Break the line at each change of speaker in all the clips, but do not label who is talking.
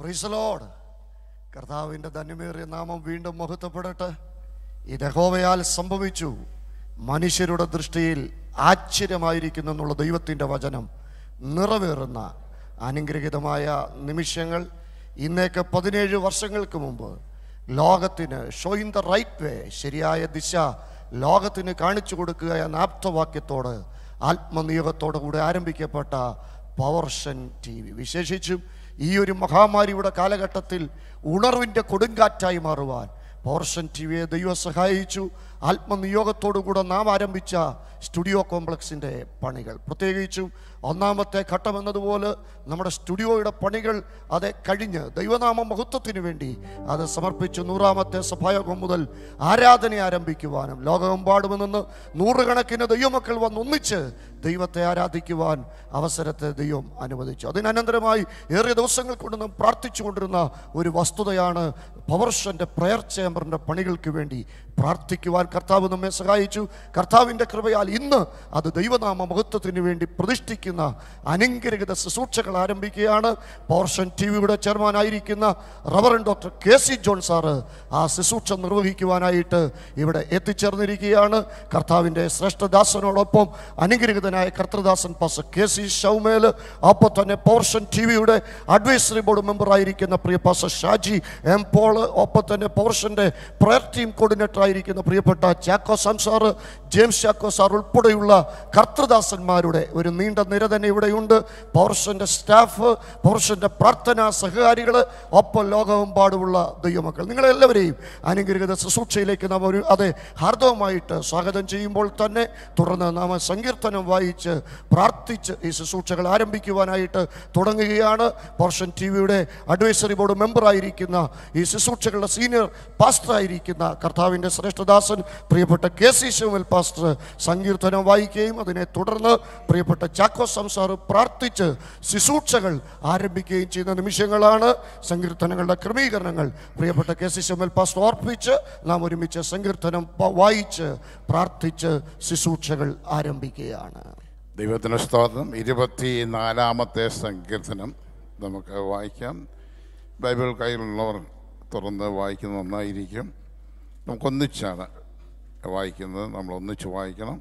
പ്രിസലോഡ് കർത്താവിൻ്റെ ധന്യമേറിയ നാമം വീണ്ടും മഹത്വപ്പെടട്ടെ ഇത് യഹോവയാൽ സംഭവിച്ചു മനുഷ്യരുടെ ദൃഷ്ടിയിൽ ആശ്ചര്യമായിരിക്കുന്നു എന്നുള്ള ദൈവത്തിൻ്റെ വചനം നിറവേറുന്ന അനുഗ്രഹീതമായ നിമിഷങ്ങൾ ഇന്നേക്ക് പതിനേഴ് വർഷങ്ങൾക്ക് മുമ്പ് ലോകത്തിന് ഷോയിൻ ദ റൈറ്റ് വേ ശരിയായ ദിശ ലോകത്തിന് കാണിച്ചു കൊടുക്കുക എന്ന ആപ്തവാക്യത്തോട് ആത്മനിയോഗത്തോടു കൂടി ആരംഭിക്കപ്പെട്ട പവർഷൻ ടി വി വിശേഷിച്ചും ഈ ഒരു മഹാമാരിയുടെ കാലഘട്ടത്തിൽ ഉണർവിൻ്റെ കൊടുങ്കാറ്റായി മാറുവാൻ പവർഷൻ ടി വിയെ ദൈവം സഹായിച്ചു ആത്മനിയോഗത്തോടുകൂടെ നാം ആരംഭിച്ച സ്റ്റുഡിയോ കോംപ്ലക്സിൻ്റെ പണികൾ പ്രത്യേകിച്ചും ഒന്നാമത്തെ ഘട്ടം എന്നതുപോലെ നമ്മുടെ സ്റ്റുഡിയോയുടെ പണികൾ അത് കഴിഞ്ഞ് ദൈവനാമ മഹത്വത്തിന് വേണ്ടി അത് സമർപ്പിച്ച് നൂറാമത്തെ സഭായോഗം മുതൽ ആരാധന ആരംഭിക്കുവാനും ലോകമെമ്പാടും നിന്ന് നൂറുകണക്കിന് ദൈവമക്കൾ വന്ന് ഒന്നിച്ച് ദൈവത്തെ ആരാധിക്കുവാൻ അവസരത്തെ ദൈവം അനുവദിച്ചു അതിനനന്തരമായി ഏറിയ ദിവസങ്ങൾ കൊണ്ട് നാം പ്രാർത്ഥിച്ചുകൊണ്ടിരുന്ന ഒരു വസ്തുതയാണ് പവർഷൻ്റെ പ്രയർ ചേംബറിൻ്റെ പണികൾക്ക് വേണ്ടി പ്രാർത്ഥിക്കുവാൻ കർത്താവ് നമ്മെ സഹായിച്ചു കർത്താവിൻ്റെ കൃപയാൽ ഇന്ന് അത് ദൈവനാമ മഹത്വത്തിന് വേണ്ടി പ്രതിഷ്ഠിക്കുന്ന അനുഗ്രഹിത ശുശ്രൂഷകൾ ആരംഭിക്കുകയാണ് പോർഷൻ ടി വിയുടെ ചെയർമാനായിരിക്കുന്ന reverend doctor K C John sir ആ ശുശ്രൂഷ നിർവഹിക്കുവാനായിട്ട് ഇവിടെ എത്തിച്ചേർന്നിരിക്കുകയാണ് കർത്താവിൻ്റെ ശ്രേഷ്ഠദാസനോടൊപ്പം അനുഗ്രഹിതനായ കർത്തൃദാസൻ പാസ് കെ സി ഷൗമേൽ ഒപ്പം തന്നെ പോർഷൻ ടി വിയുടെ അഡ്വൈസറി ബോർഡ് മെമ്പറായിരിക്കുന്ന പ്രിയ പാസ ഷാജി എം പോള് ഒപ്പം തന്നെ പോർഷൻ്റെ പ്രയർ ടീം കോർഡിനേറ്റർ ആയിരിക്കുന്ന പ്രിയപ്പെട്ട ചാക്കോ സംസാർ ജെയിംസ് ചാക്കോ സാർ ഉൾപ്പെടെയുള്ള കർത്തൃദാസന്മാരുടെ ഒരു നീണ്ട നിര തന്നെ ഇവിടെയുണ്ട് പോർഷൻ്റെ സ്റ്റാഫ് പോർഷൻ്റെ പ്രാർത്ഥനാ സഹകാരികൾ ഒപ്പം ലോകമെമ്പാടുമുള്ള ദൈവമക്കൾ നിങ്ങളെല്ലാവരെയും അനുഗ്രഹിത ശുശ്രൂഷയിലേക്ക് നാം ഒരു അതെ ഹാർദവമായിട്ട് സ്വാഗതം ചെയ്യുമ്പോൾ തന്നെ തുടർന്ന് നാം സങ്കീർത്തനം വായിച്ച് പ്രാർത്ഥിച്ച് ഈ ശുശ്രൂഷകൾ ആരംഭിക്കുവാനായിട്ട് തുടങ്ങുകയാണ് പോർഷൻ ടി വിയുടെ അഡ്വൈസറി ബോർഡ് മെമ്പറായിരിക്കുന്ന ഈ ശുശ്രൂഷകളുടെ സീനിയർ പാസ്റ്റർ ആയിരിക്കുന്ന കർത്താവിൻ്റെ ശ്രേഷ്ഠദാസൻ പ്രിയപ്പെട്ട കെ സി ശിവൽ പാസ്റ്റർ സങ്കീർത്തനം വായിക്കുകയും അതിനെ തുടർന്ന് പ്രിയപ്പെട്ട ചാക്കോ സംസാർ പ്രാർത്ഥിച്ച് ശുശ്രൂഷകൾ ആരംഭിക്കുകയും ചെയ്യുന്ന നിമിഷങ്ങളാണ് സങ്കീർത്തനങ്ങളുടെ ക്രമീകരണങ്ങൾ പ്രിയപ്പെട്ട കെ സി ശിവൽ പാസ്റ്റർ ഓർപ്പിച്ച് നാം ഒരുമിച്ച് സങ്കീർത്തനം പ- വായിച്ച് പ്രാർത്ഥിച്ച് ശുശ്രൂഷകൾ ആരംഭിക്കുകയാണ്
ദൈവത്തിന് സ്തോത്രം ഇരുപത്തി നാലാമത്തെ സങ്കീർത്തനം നമുക്ക് വായിക്കാം ബൈബിൾ കയ്യിലുള്ളവർ തുറന്ന് വായിക്കുന്നത് നന്നായിരിക്കും നമുക്കൊന്നിച്ചാണ് വായിക്കുന്നത് നമ്മൾ ഒന്നിച്ച് വായിക്കണം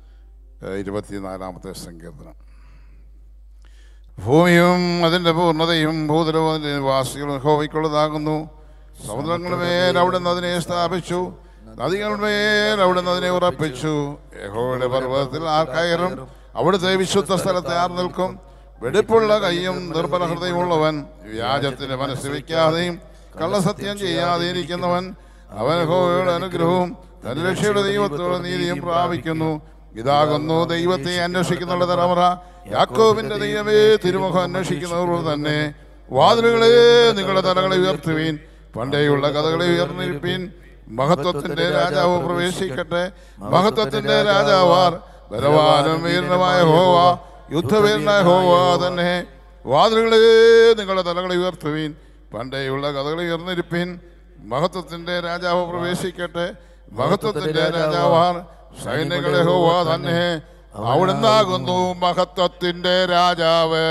ഏഹ് ഇരുപത്തിനാലാമത്തെ സങ്കീർത്തനം ഭൂമിയും അതിൻ്റെ പൂർണ്ണതയും ഭൂതലവും അതിൻ്റെ നിവാസികളും ഹോവയ്ക്കുള്ളതാകുന്നു സമുദ്രങ്ങളുടെ മേൽ അവിടുന്ന് അതിനെ സ്ഥാപിച്ചു നദികളുടെ മേൽ അവിടുന്ന് അതിനെ ഉറപ്പിച്ചു യഹോയുടെ പർവ്വതത്തിൽ ആർ കയറും അവിടുത്തെ വിശുദ്ധ സ്ഥലത്ത് ആർ നിൽക്കും വെടിപ്പുള്ള കൈയും നിർബല ഹൃദയമുള്ളവൻ വ്യാജത്തിന് മനസ്സ് വയ്ക്കാതെയും കള്ളസത്യം ചെയ്യാതെ ഇരിക്കുന്നവൻ അവൻ യഹോവയുടെ അനുഗ്രഹവും തന്റെ രക്ഷയുടെ ദൈവത്തോടെ നീതിയും പ്രാപിക്കുന്നു ഇതാകുന്നു ദൈവത്തെ അന്വേഷിക്കുന്നുള്ള തലമുറ യാക്കോബിന്റെ ദൈവമേ തിരുമുഖം അന്വേഷിക്കുന്നവർ തന്നെ വാതിലുകളെ നിങ്ങളുടെ തലകളെ ഉയർത്തുവീൻ പണ്ടേയുള്ള കഥകളെ ഉയർന്നിരിപ്പീൻ മഹത്വത്തിന്റെ രാജാവ് പ്രവേശിക്കട്ടെ മഹത്വത്തിന്റെ രാജാവാർ ബലവാനും വീരനുമായ ഹോവ യുദ്ധവീരനായ ഹോവ തന്നെ വാതിലുകളെ നിങ്ങളുടെ തലകളെ ഉയർത്തുവീൻ പണ്ടേയുള്ള കഥകളെ ഉയർന്നിരിപ്പീൻ മഹത്വത്തിന്റെ രാജാവ് പ്രവേശിക്കട്ടെ മഹത്വത്തിന്റെ രാജാവാർ സൈന്യങ്ങളെ ഹോവ തന്നെ അവിടുന്നാകുന്നു മഹത്വത്തിന്റെ രാജാവ്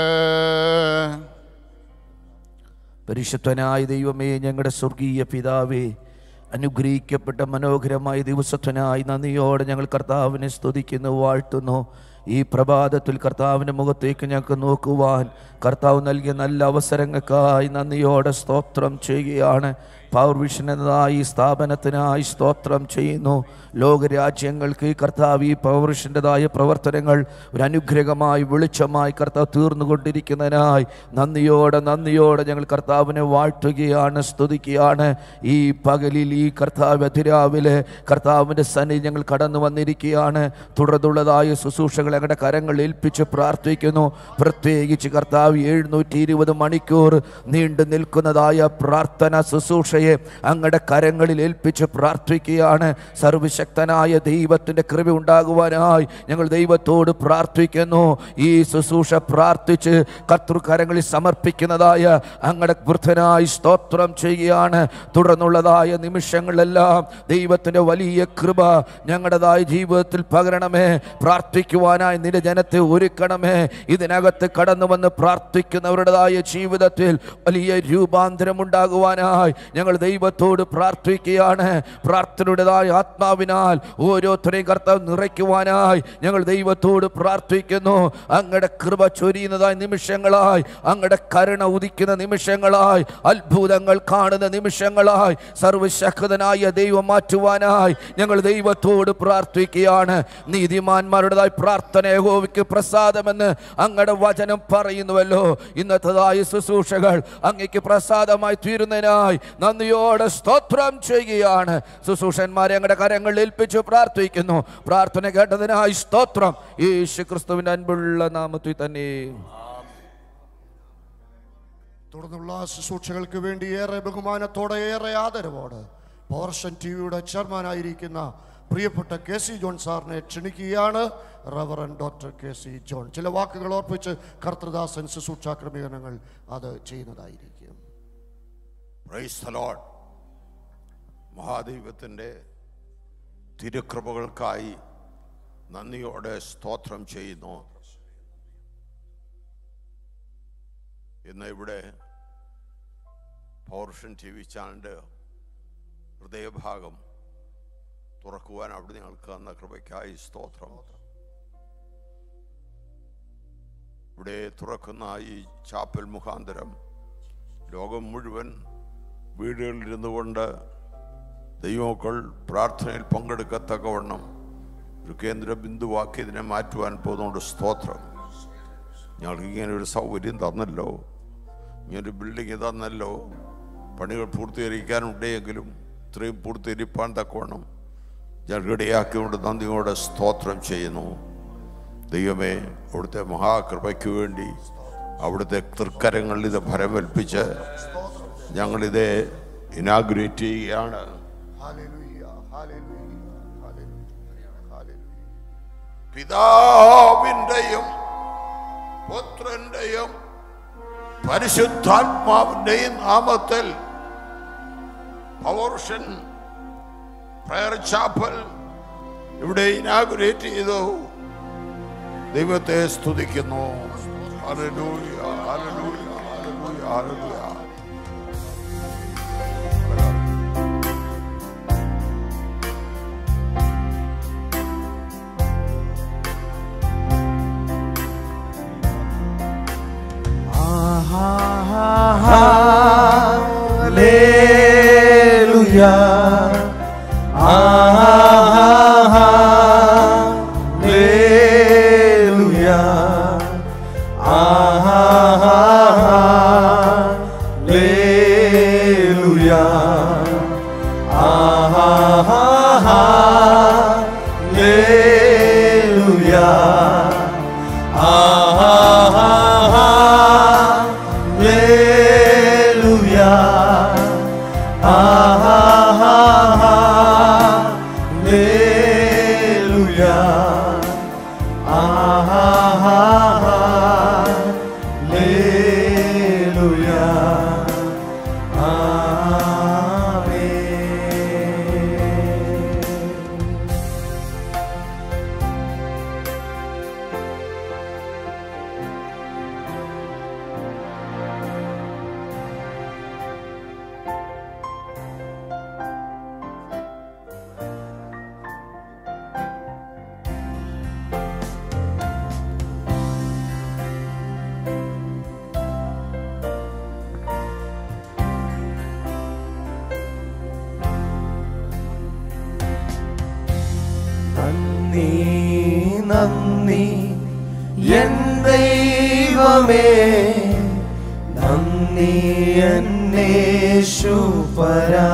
പരിശുദ്ധനായ ദൈവമേ ഞങ്ങളുടെ സ്വർഗീയ പിതാവേ അനുഗ്രഹിക്കപ്പെട്ട മനോഹരമായ ദിവസത്തിനായി നന്ദിയോടെ ഞങ്ങൾ കർത്താവിനെ സ്തുതിക്കുന്നു വാഴ്ത്തുന്നു ഈ പ്രഭാതത്തിൽ കർത്താവിൻ്റെ മുഖത്തേക്ക് ഞങ്ങൾക്ക് നോക്കുവാൻ കർത്താവ് നൽകിയ നല്ല അവസരങ്ങൾക്കായി നന്ദിയോടെ സ്തോത്രം ചെയ്യുകയാണ് പവർ വിഷൻ എന്നതായി ഈ സ്ഥാപനത്തിനായി സ്തോത്രം ചെയ്യുന്നു ലോകരാജ്യങ്ങൾക്ക് ഈ കർത്താവ് ഈ പവർ വിഷൻ്റെതായ പ്രവർത്തനങ്ങൾ ഒരു അനുഗ്രഹമായി വെളിച്ചമായി കർത്താവ് തീർന്നുകൊണ്ടിരിക്കുന്നതിനായി നന്ദിയോടെ നന്ദിയോടെ ഞങ്ങൾ കർത്താവിനെ വാഴ്ത്തുകയാണ് സ്തുതിക്കുകയാണ് ഈ പകലിൽ ഈ കർത്താവ് അതിരാവിലെ കർത്താവിൻ്റെ സന്നിധി ഞങ്ങൾ കടന്നു വന്നിരിക്കുകയാണ് തുടർന്നുള്ളതായ ശുശ്രൂഷകൾ ഞങ്ങളുടെ കരങ്ങൾ ഏൽപ്പിച്ച് പ്രാർത്ഥിക്കുന്നു പ്രത്യേകിച്ച് കർത്താവ് എഴുന്നൂറ്റി ഇരുപത് മണിക്കൂർ നീണ്ടു നിൽക്കുന്നതായ പ്രാർത്ഥന ശുശ്രൂഷയെ അങ്ങയുടെ കരങ്ങളിൽ ഏൽപ്പിച്ച് പ്രാർത്ഥിക്കുകയാണ് സർവശക്തനായ ദൈവത്തിൻ്റെ കൃപ ഉണ്ടാകുവാനായി ഞങ്ങൾ ദൈവത്തോട് പ്രാർത്ഥിക്കുന്നു ഈ ശുശ്രൂഷ പ്രാർത്ഥിച്ച് കർത്തൃകരങ്ങളിൽ സമർപ്പിക്കുന്നതായ അങ്ങയുടെ വൃദ്ധനായി സ്തോത്രം ചെയ്യുകയാണ് തുടർന്നുള്ളതായ നിമിഷങ്ങളിലെല്ലാം ദൈവത്തിൻ്റെ വലിയ കൃപ ഞങ്ങളുടേതായ ജീവിതത്തിൽ പകരണമേ പ്രാർത്ഥിക്കുവാൻ ഒരുക്കുവാനായി നിന്റെ ജനത്തെ ഒരുക്കണമേ ഇതിനകത്ത് കടന്നു വന്ന് പ്രാർത്ഥിക്കുന്നവരുടേതായ ജീവിതത്തിൽ വലിയ രൂപാന്തരം ഉണ്ടാകുവാനായി ഞങ്ങൾ ദൈവത്തോട് പ്രാർത്ഥിക്കുകയാണ് പ്രാർത്ഥനയുടേതായ ആത്മാവിനാൽ ഓരോരുത്തരെയും കർത്താവ് നിറയ്ക്കുവാനായി ഞങ്ങൾ ദൈവത്തോട് പ്രാർത്ഥിക്കുന്നു അങ്ങയുടെ കൃപ ചൊരിയുന്നതായ നിമിഷങ്ങളായി അങ്ങയുടെ കരുണ ഉദിക്കുന്ന നിമിഷങ്ങളായി അത്ഭുതങ്ങൾ കാണുന്ന നിമിഷങ്ങളായി സർവശക്തനായ ദൈവം മാറ്റുവാനായി ഞങ്ങൾ ദൈവത്തോട് പ്രാർത്ഥിക്കുകയാണ് നീതിമാന്മാരുടേതായ പ്രാർത്ഥന യഹോവയ്ക്ക് പ്രസാദമെന്ന് അങ്ങയുടെ വചനം പറയുന്നുവല്ലോ ഇന്നത്തേതായ ശുശ്രൂഷകൾ അങ്ങയ്ക്ക് പ്രസാദമായി തീരുന്നതിനായി നന്ദിയോടെ സ്തോത്രം ചെയ്യുകയാണ് ശുശ്രൂഷന്മാരെ അങ്ങയുടെ കരങ്ങളിൽ ഏൽപ്പിച്ചു പ്രാർത്ഥിക്കുന്നു പ്രാർത്ഥന കേട്ടതിനായി സ്തോത്രം യേശു ക്രിസ്തുവിന്റെ അൻപുള്ള നാമത്തിൽ തന്നെ
തുടർന്നുള്ള ശുശ്രൂഷകൾക്ക് വേണ്ടി ഏറെ ബഹുമാനത്തോടെ ഏറെ ആദരവോടെ പോർഷൻ ടി വിയുടെ ചെയർമാനായിരിക്കുന്ന പ്രിയപ്പെട്ട കെ സി ജോൺ സാറിനെ ക്ഷണിക്കുകയാണ് reverend doctor K C John ചില വാക്കുകൾ ഓർപ്പിച്ച് കർത്തൃദാസൻ ശുശ്രൂഷാ ക്രമീകരണങ്ങൾ അത് ചെയ്യുന്നതായിരിക്കും
പ്രൈസ് ദ ലോർഡ് മഹാദൈവത്തിൻ്റെ തിരുകൃപകൾക്കായി നന്ദിയോടെ സ്തോത്രം ചെയ്യുന്നു ഇന്ന് ഇവിടെ പൗർഷൻ ടി വി ചാനലിൻ്റെ ഹൃദയഭാഗം തുറക്കുവാൻ അവിടെ ഞങ്ങൾക്ക് തന്ന കൃപയ്ക്കായി സ്തോത്രം ഇവിടെ തുറക്കുന്ന ഈ ചാപ്പൽ മുഖാന്തരം ലോകം മുഴുവൻ വീടുകളിലിരുന്നു കൊണ്ട് ദൈവമക്കൾ പ്രാർത്ഥനയിൽ പങ്കെടുക്കത്തക്കവണ്ണം ഒരു കേന്ദ്ര ബിന്ദുവാക്കി ഇതിനെ മാറ്റുവാൻ പോകുന്നതുകൊണ്ട് സ്തോത്രം ഞങ്ങൾക്ക് ഇങ്ങനെ ഒരു സൗകര്യം തന്നല്ലോ ഇങ്ങനൊരു ബിൽഡിംഗ് തന്നല്ലോ പണികൾ പൂർത്തീകരിക്കാനുണ്ടെങ്കിലും ഇത്രയും പൂർത്തീകരിപ്പാൻ തക്കവണ്ണം ഞങ്ങൾ ഇടയാക്കിക്കൊണ്ട് നന്ദിയോടെ സ്തോത്രം ചെയ്യുന്നു ദൈവമേ അവിടുത്തെ മഹാകൃപയ്ക്ക് വേണ്ടി അവിടുത്തെ തൃക്കരങ്ങളിൽ ഇത് ഫലമേൽപ്പിച്ച് ഞങ്ങളിത് ഇനാഗുറേറ്റ് ചെയ്യുകയാണ്
ഹല്ലേലൂയ, ഹല്ലേലൂയ, ഹല്ലേലൂയ, ഹല്ലേലൂയ.
പിതാവിൻ്റെയും പുത്രന്റെയും പരിശുദ്ധാത്മാവിൻ്റെയും നാമത്തിൽ പവർഷൻ പ്രയർ ചാപ്പൽ ഇവിടെ ഇനാഗുറേറ്റ് ചെയ്തു ദൈവത്തെ സ്തുതിക്കുന്നു ഹല്ലേലൂയ, ഹല്ലേലൂയ, ഹല്ലേലൂയ, ഹല്ലേലൂയ.
നന്ദി നന്ദി എൻ ദൈവമേ നന്ദി എന്നേശുപരാ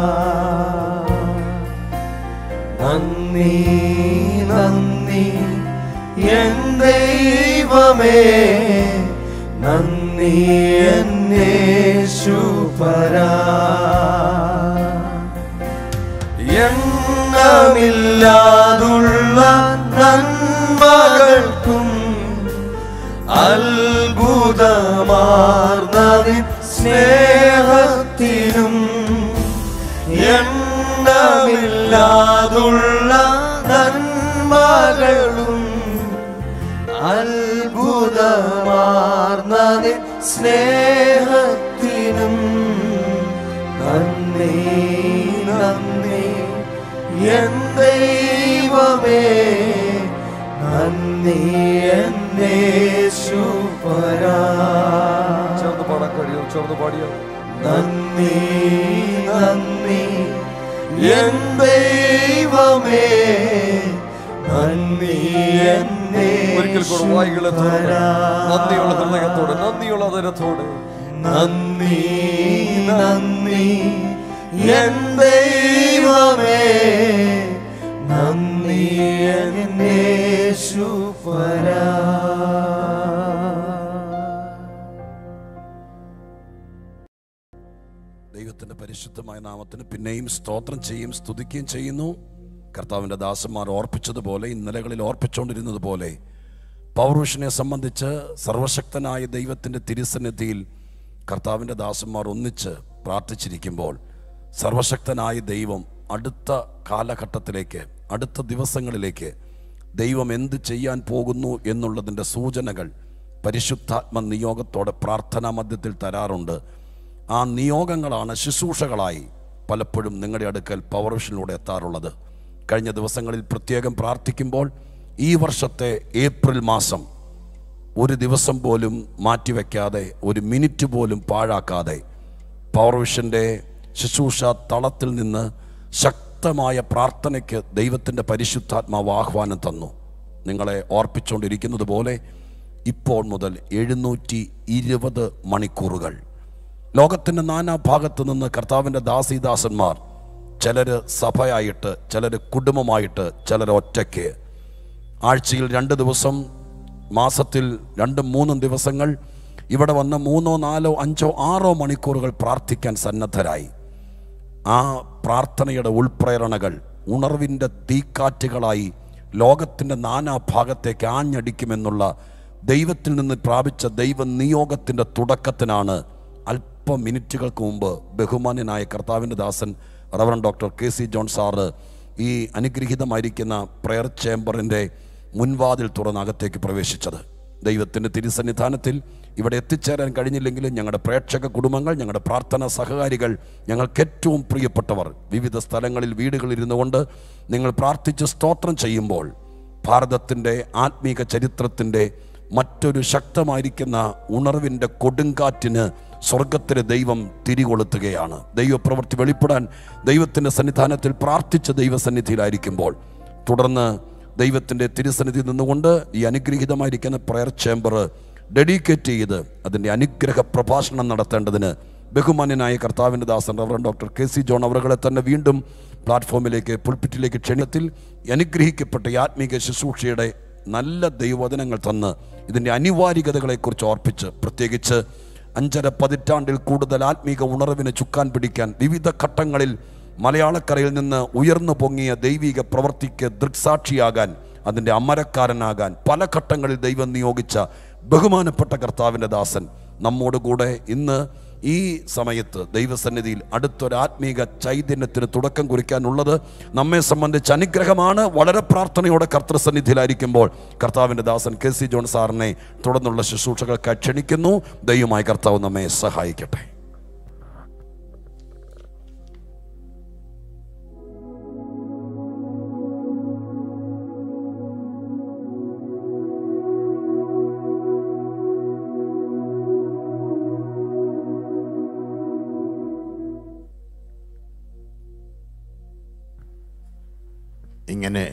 നന്ദി നന്ദി എൻ ദൈവമേ നന്ദി എന്നേശുപരാ എണ്ണമില്ലാതുള്ള നന്മകൾക്കും അത്ഭുതമാർന്നതി സ്നേഹത്തിനും എണ്ണമില്ലാതുള്ള നന്മകളും അത്ഭുതമാർന്നതിൻ സ്നേഹത്തിനും നന്ദി നന്ദി എൻ ദൈവമേ നന്ദി എന്നേശുപരാ
ചേർന്ന് പാടാൻ കഴിയോ ചേർന്ന് പാടിയോ
നന്ദി നന്ദി എൻ ദൈവമേ നന്ദി
ഒരിക്കൽ കൂടെ വായികളെ തുറന്ന് നന്ദിയുള്ള ഹൃദയത്തോടെ നന്ദിയുള്ള അതിരത്തോടെ
നന്ദി നന്ദി എൻ ദൈവമേ നന്ദി എന്നേശുപരാ
ദൈവത്തിൻ്റെ പരിശുദ്ധമായ നാമത്തിന് പിന്നെയും സ്തോത്രം ചെയ്യും സ്തുതിക്കുകയും ചെയ്യുന്നു കർത്താവിൻ്റെ ദാസന്മാർ ഓർപ്പിച്ചതുപോലെ ഇന്നലകളിൽ ഓർപ്പിച്ചുകൊണ്ടിരുന്നത് പോലെ പൗരുഷനെ സംബന്ധിച്ച് സർവശക്തനായ ദൈവത്തിൻ്റെ തിരുസന്നിധിയിൽ കർത്താവിൻ്റെ ദാസന്മാർ ഒന്നിച്ച് പ്രാർത്ഥിച്ചിരിക്കുമ്പോൾ സർവശക്തനായ ദൈവം അടുത്ത കാലഘട്ടത്തിലേക്ക് അടുത്ത ദിവസങ്ങളിലേക്ക് ദൈവം എന്ത് ചെയ്യാൻ പോകുന്നു എന്നുള്ളതിൻ്റെ സൂചനകൾ പരിശുദ്ധാത്മ നിയോഗത്തോടെ പ്രാർത്ഥനാ മധ്യത്തിൽ തരാറുണ്ട് ആ നിയോഗങ്ങളാണ് ശുശ്രൂഷകളായി പലപ്പോഴും നിങ്ങളുടെ അടുക്കൽ പവർഷനിലൂടെ എത്താറുള്ളത് കഴിഞ്ഞ ദിവസങ്ങളിൽ പ്രത്യേകം പ്രാർത്ഥിക്കുമ്പോൾ ഈ വർഷത്തെ ഏപ്രിൽ മാസം ഒരു ദിവസം പോലും മാറ്റിവെക്കാതെ ഒരു മിനിറ്റ് പോലും പാഴാക്കാതെ പവർ വിഷൻ്റെ ശുശ്രൂഷ തളത്തിൽ നിന്ന് ശക്തമായ പ്രാർത്ഥനയ്ക്ക് ദൈവത്തിൻ്റെ പരിശുദ്ധാത്മാവ് ആഹ്വാനം തന്നു നിങ്ങളെ ഓർപ്പിച്ചുകൊണ്ടിരിക്കുന്നത് പോലെ ഇപ്പോൾ മുതൽ എഴുന്നൂറ്റി ഇരുപത് മണിക്കൂറുകൾ ലോകത്തിൻ്റെ നാനാഭാഗത്തു നിന്ന് കർത്താവിൻ്റെ ദാസീദാസന്മാർ ചിലർ സഭയായിട്ട് ചിലർ കുടുംബമായിട്ട് ചിലർ ഒറ്റയ്ക്ക് ആഴ്ചയിൽ രണ്ട് ദിവസം മാസത്തിൽ രണ്ടും മൂന്നും ദിവസങ്ങൾ ഇവിടെ വന്ന് മൂന്നോ നാലോ അഞ്ചോ ആറോ മണിക്കൂറുകൾ പ്രാർത്ഥിക്കാൻ സന്നദ്ധരായി ആ പ്രാർത്ഥനയുടെ ഉൾപ്രേരണകൾ ഉണർവിൻ്റെ തീക്കാറ്റുകളായി ലോകത്തിൻ്റെ നാനാഭാഗത്തേക്ക് ആഞ്ഞടിക്കുമെന്നുള്ള ദൈവത്തിൽ നിന്ന് പ്രാപിച്ച ദൈവ നിയോഗത്തിൻ്റെ തുടക്കത്തിനാണ് അല്പ മിനിറ്റുകൾക്ക് മുമ്പ് ബഹുമാന്യനായ കർത്താവിൻ്റെ ദാസൻ reverend doctor K C John sir ഈ അനുഗ്രഹീതമായിരിക്കുന്ന പ്രെയർ ചേംബറിൻ്റെ മുൻവാതിൽ തുറന്ന് അകത്തേക്ക് പ്രവേശിച്ചത് ദൈവത്തിൻ്റെ തിരുസന്നിധാനത്തിൽ ഇവിടെ എത്തിച്ചേരാൻ കഴിഞ്ഞില്ലെങ്കിലും ഞങ്ങളുടെ പ്രേക്ഷക കുടുംബങ്ങൾ ഞങ്ങളുടെ പ്രാർത്ഥനാ സഹകാരികൾ ഞങ്ങൾക്ക് ഏറ്റവും പ്രിയപ്പെട്ടവർ വിവിധ സ്ഥലങ്ങളിൽ വീടുകളിരുന്നു കൊണ്ട് നിങ്ങൾ പ്രാർത്ഥിച്ച് സ്തോത്രം ചെയ്യുമ്പോൾ ഭാരതത്തിൻ്റെ ആത്മീക ചരിത്രത്തിൻ്റെ മറ്റൊരു ശക്തമായിരിക്കുന്ന ഉണർവിൻ്റെ കൊടുങ്കാറ്റിന് സ്വർഗത്തിലെ ദൈവം തിരികൊളുത്തുകയാണ് ദൈവപ്രവൃത്തി വെളിപ്പെടാൻ ദൈവത്തിൻ്റെ സന്നിധാനത്തിൽ പ്രാർത്ഥിച്ച ദൈവസന്നിധിയിലായിരിക്കുമ്പോൾ തുടർന്ന് ദൈവത്തിൻ്റെ തിരുസന്നിധി നിന്നുകൊണ്ട് ഈ അനുഗ്രഹീതമായിരിക്കുന്ന പ്രയർ ചേംബർ ഡെഡിക്കേറ്റ് ചെയ്ത് അതിൻ്റെ അനുഗ്രഹ പ്രഭാഷണം നടത്തേണ്ടതിന് ബഹുമാന്യനായ കർത്താവിൻ്റെ ദാസൻ reverend doctor K C John അവറുകളെ തന്നെ വീണ്ടും പ്ലാറ്റ്ഫോമിലേക്ക് പുൾപ്പിറ്റിലേക്ക് ക്ഷണിയത്തിൽ ഈ അനുഗ്രഹിക്കപ്പെട്ട ഈ ആത്മീക ശുശ്രൂഷയുടെ നല്ല ദൈവവചനങ്ങൾ തന്ന് ഇതിൻ്റെ അനിവാര്യതകളെക്കുറിച്ച് ഓർപ്പിച്ച് പ്രത്യേകിച്ച് അഞ്ചര പതിറ്റാണ്ടിൽ കൂടുതൽ ആത്മീക ഉണർവിന് ചുക്കാൻ പിടിക്കാൻ വിവിധ ഘട്ടങ്ങളിൽ മലയാളക്കരയിൽ നിന്ന് ഉയർന്നു പൊങ്ങിയ ദൈവിക പ്രവൃത്തിക്ക് ദൃക്സാക്ഷിയാകാൻ അതിൻ്റെ അമരക്കാരനാകാൻ പല ഘട്ടങ്ങളിൽ ദൈവം നിയോഗിച്ച ബഹുമാനപ്പെട്ട കർത്താവിൻ്റെ ദാസൻ നമ്മോട് കൂടെ ഇന്ന് ഈ സമയത്ത് ദൈവസന്നിധിയിൽ അടുത്തൊരു ആത്മീക ചൈതന്യത്തിന് തുടക്കം കുറിക്കാനുള്ളത് നമ്മെ സംബന്ധിച്ച് അനുഗ്രഹമാണ് വളരെ പ്രാർത്ഥനയോടെ കർത്തൃസന്നിധിയിലായിരിക്കുമ്പോൾ കർത്താവിൻ്റെ ദാസൻ കെ സി ജോൺ സാറിനെ തുടർന്നുള്ള ശുശ്രൂഷകൾക്കായി ക്ഷണിക്കുന്നു ദൈവമായി കർത്താവ് നമ്മെ സഹായിക്കട്ടെ
ഇങ്ങനെ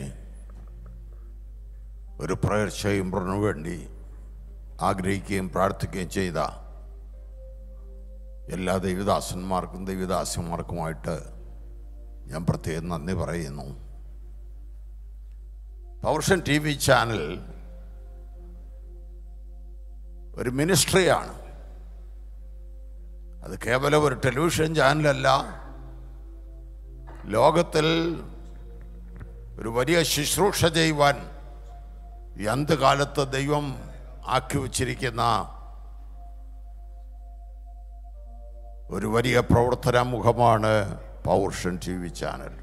ഒരു പ്രയർ ചേംബറിന് വേണ്ടി ആഗ്രഹിക്കുകയും പ്രാർത്ഥിക്കുകയും ചെയ്ത എല്ലാ ദൈവദാസന്മാർക്കും ദൈവദാസന്മാർക്കുമായിട്ട് ഞാൻ പ്രത്യേകം നന്ദി പറയുന്നു പവർഷൻ ടി വി ചാനൽ ഒരു മിനിസ്ട്രിയാണ് അത് കേവലം ഒരു ടെലിവിഷൻ ചാനലല്ല ലോകത്തിൽ ഒരു വലിയ ശുശ്രൂഷ ചെയ്യുവാൻ ഈ അന്ത്യകാലത്ത് ദൈവം ആക്കി വച്ചിരിക്കുന്ന ഒരു വലിയ പ്രവർത്തന മുഖമാണ് Powervision T V channel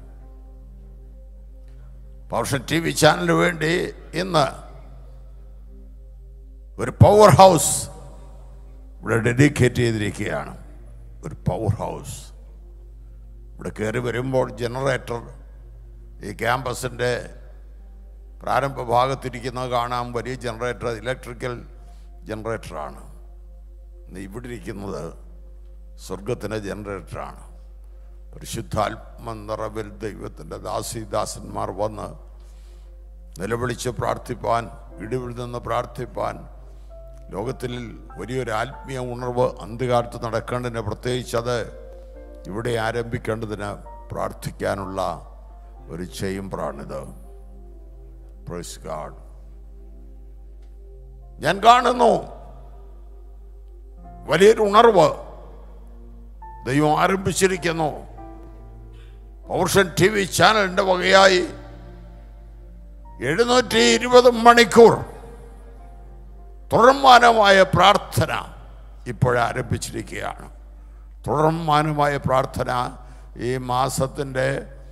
Powervision T V ചാനലിന് വേണ്ടി ഇന്ന് ഒരു പവർ ഹൗസ് ഇവിടെ ഡെഡിക്കേറ്റ് ചെയ്തിരിക്കുകയാണ് ഒരു പവർ ഹൗസ് ഇവിടെ കയറി വരുമ്പോൾ ജനറേറ്റർ ഈ ക്യാമ്പസിൻ്റെ പ്രാരംഭ ഭാഗത്തിരിക്കുന്നത് കാണാൻ വലിയ ജനറേറ്റർ ഇലക്ട്രിക്കൽ ജനറേറ്ററാണ് ഇന്ന് ഇവിടെ ഇരിക്കുന്നത് സ്വർഗത്തിൻ്റെ ജനറേറ്ററാണ് പരിശുദ്ധാത്മ നിറവിൽ ദൈവത്തിൻ്റെ ദാസിദാസന്മാർ വന്ന് നിലവിളിച്ച് പ്രാർത്ഥിപ്പാൻ ഇടിവിൽ നിന്ന് പ്രാർത്ഥിപ്പാൻ ലോകത്തിൽ വലിയൊരു ആത്മീയ ഉണർവ് അന്ത്യകാലത്ത് നടക്കേണ്ടതിന് പ്രത്യേകിച്ച് അത് ഇവിടെ ആരംഭിക്കേണ്ടതിന് പ്രാർത്ഥിക്കാനുള്ള ഒരു ചേംബറാണിത് Praise God. ഞാൻ കാണുന്നു വലിയൊരു ഉണർവ് ദൈവം ആരംഭിച്ചിരിക്കുന്നു പൗർഷൻ ടി വി ചാനലിന്റെ വകയായി എഴുന്നൂറ്റി ഇരുപത് മണിക്കൂർ തുടർമാനമായ പ്രാർത്ഥന ഇപ്പോഴാരംഭിച്ചിരിക്കുകയാണ് തുടർമാനമായ പ്രാർത്ഥന ഈ മാസത്തിൻ്റെ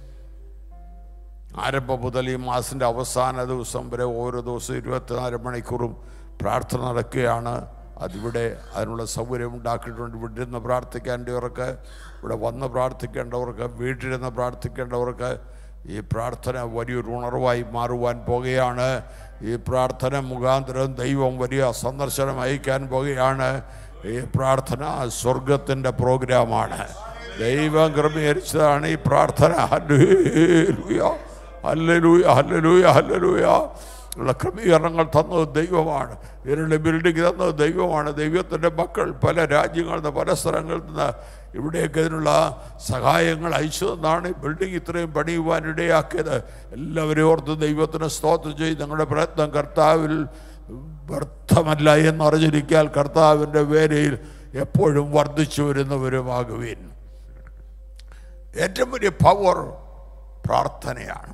ആരംഭം മുതൽ ഈ മാസത്തിൻ്റെ അവസാന ദിവസം വരെ ഓരോ ദിവസവും ഇരുപത്തിനാല് മണിക്കൂറും പ്രാർത്ഥന നടക്കുകയാണ് അതിവിടെ അതിനുള്ള സൗകര്യം ഉണ്ടാക്കിയിട്ടുണ്ട് ഇവിടെ ഇരുന്ന് പ്രാർത്ഥിക്കേണ്ടവർക്ക് ഇവിടെ വന്ന് പ്രാർത്ഥിക്കേണ്ടവർക്ക് വീട്ടിലിരുന്ന് പ്രാർത്ഥിക്കേണ്ടവർക്ക് ഈ പ്രാർത്ഥന വലിയൊരു ഉണർവായി മാറുവാൻ പോകുകയാണ് ഈ പ്രാർത്ഥന മുഖാന്തരം ദൈവം വലിയ സന്ദർശനം അയക്കാൻ പോകുകയാണ് ഈ പ്രാർത്ഥന സ്വർഗത്തിൻ്റെ പ്രോഗ്രാമാണ് ദൈവം ക്രമീകരിച്ചതാണ് ഈ പ്രാർത്ഥന ഹല്ലേലൂയ ഹല്ലേലൂയ ഹല്ലേലൂയ ഹല്ലേലൂയ ഉള്ള ക്രമീകരണങ്ങൾ തന്നത് ദൈവമാണ് ഇവരുടെ ബിൽഡിംഗ് തന്നത് ദൈവമാണ് ദൈവത്തിൻ്റെ മക്കൾ പല രാജ്യങ്ങളിൽ നിന്ന് പല സ്ഥലങ്ങളിൽ നിന്ന് ഇവിടേക്ക് ഇതിനുള്ള സഹായങ്ങൾ അയച്ചു തന്നാണ് ഈ ബിൽഡിംഗ് ഇത്രയും പണിയുവാൻ ഇടയാക്കിയത് എല്ലാവരെയും ഓർത്ത് ദൈവത്തിന് സ്തോത്രം ചെയ്ത് നിങ്ങളുടെ പ്രയത്നം കർത്താവിൽ വ്യർത്ഥമല്ല എന്നറിഞ്ഞിരിക്കാൻ കർത്താവിൻ്റെ വേലയിൽ എപ്പോഴും വർദ്ധിച്ചു വരുന്നവരുമാകുവിൻ ഏറ്റവും വലിയ പവർ പ്രാർത്ഥനയാണ്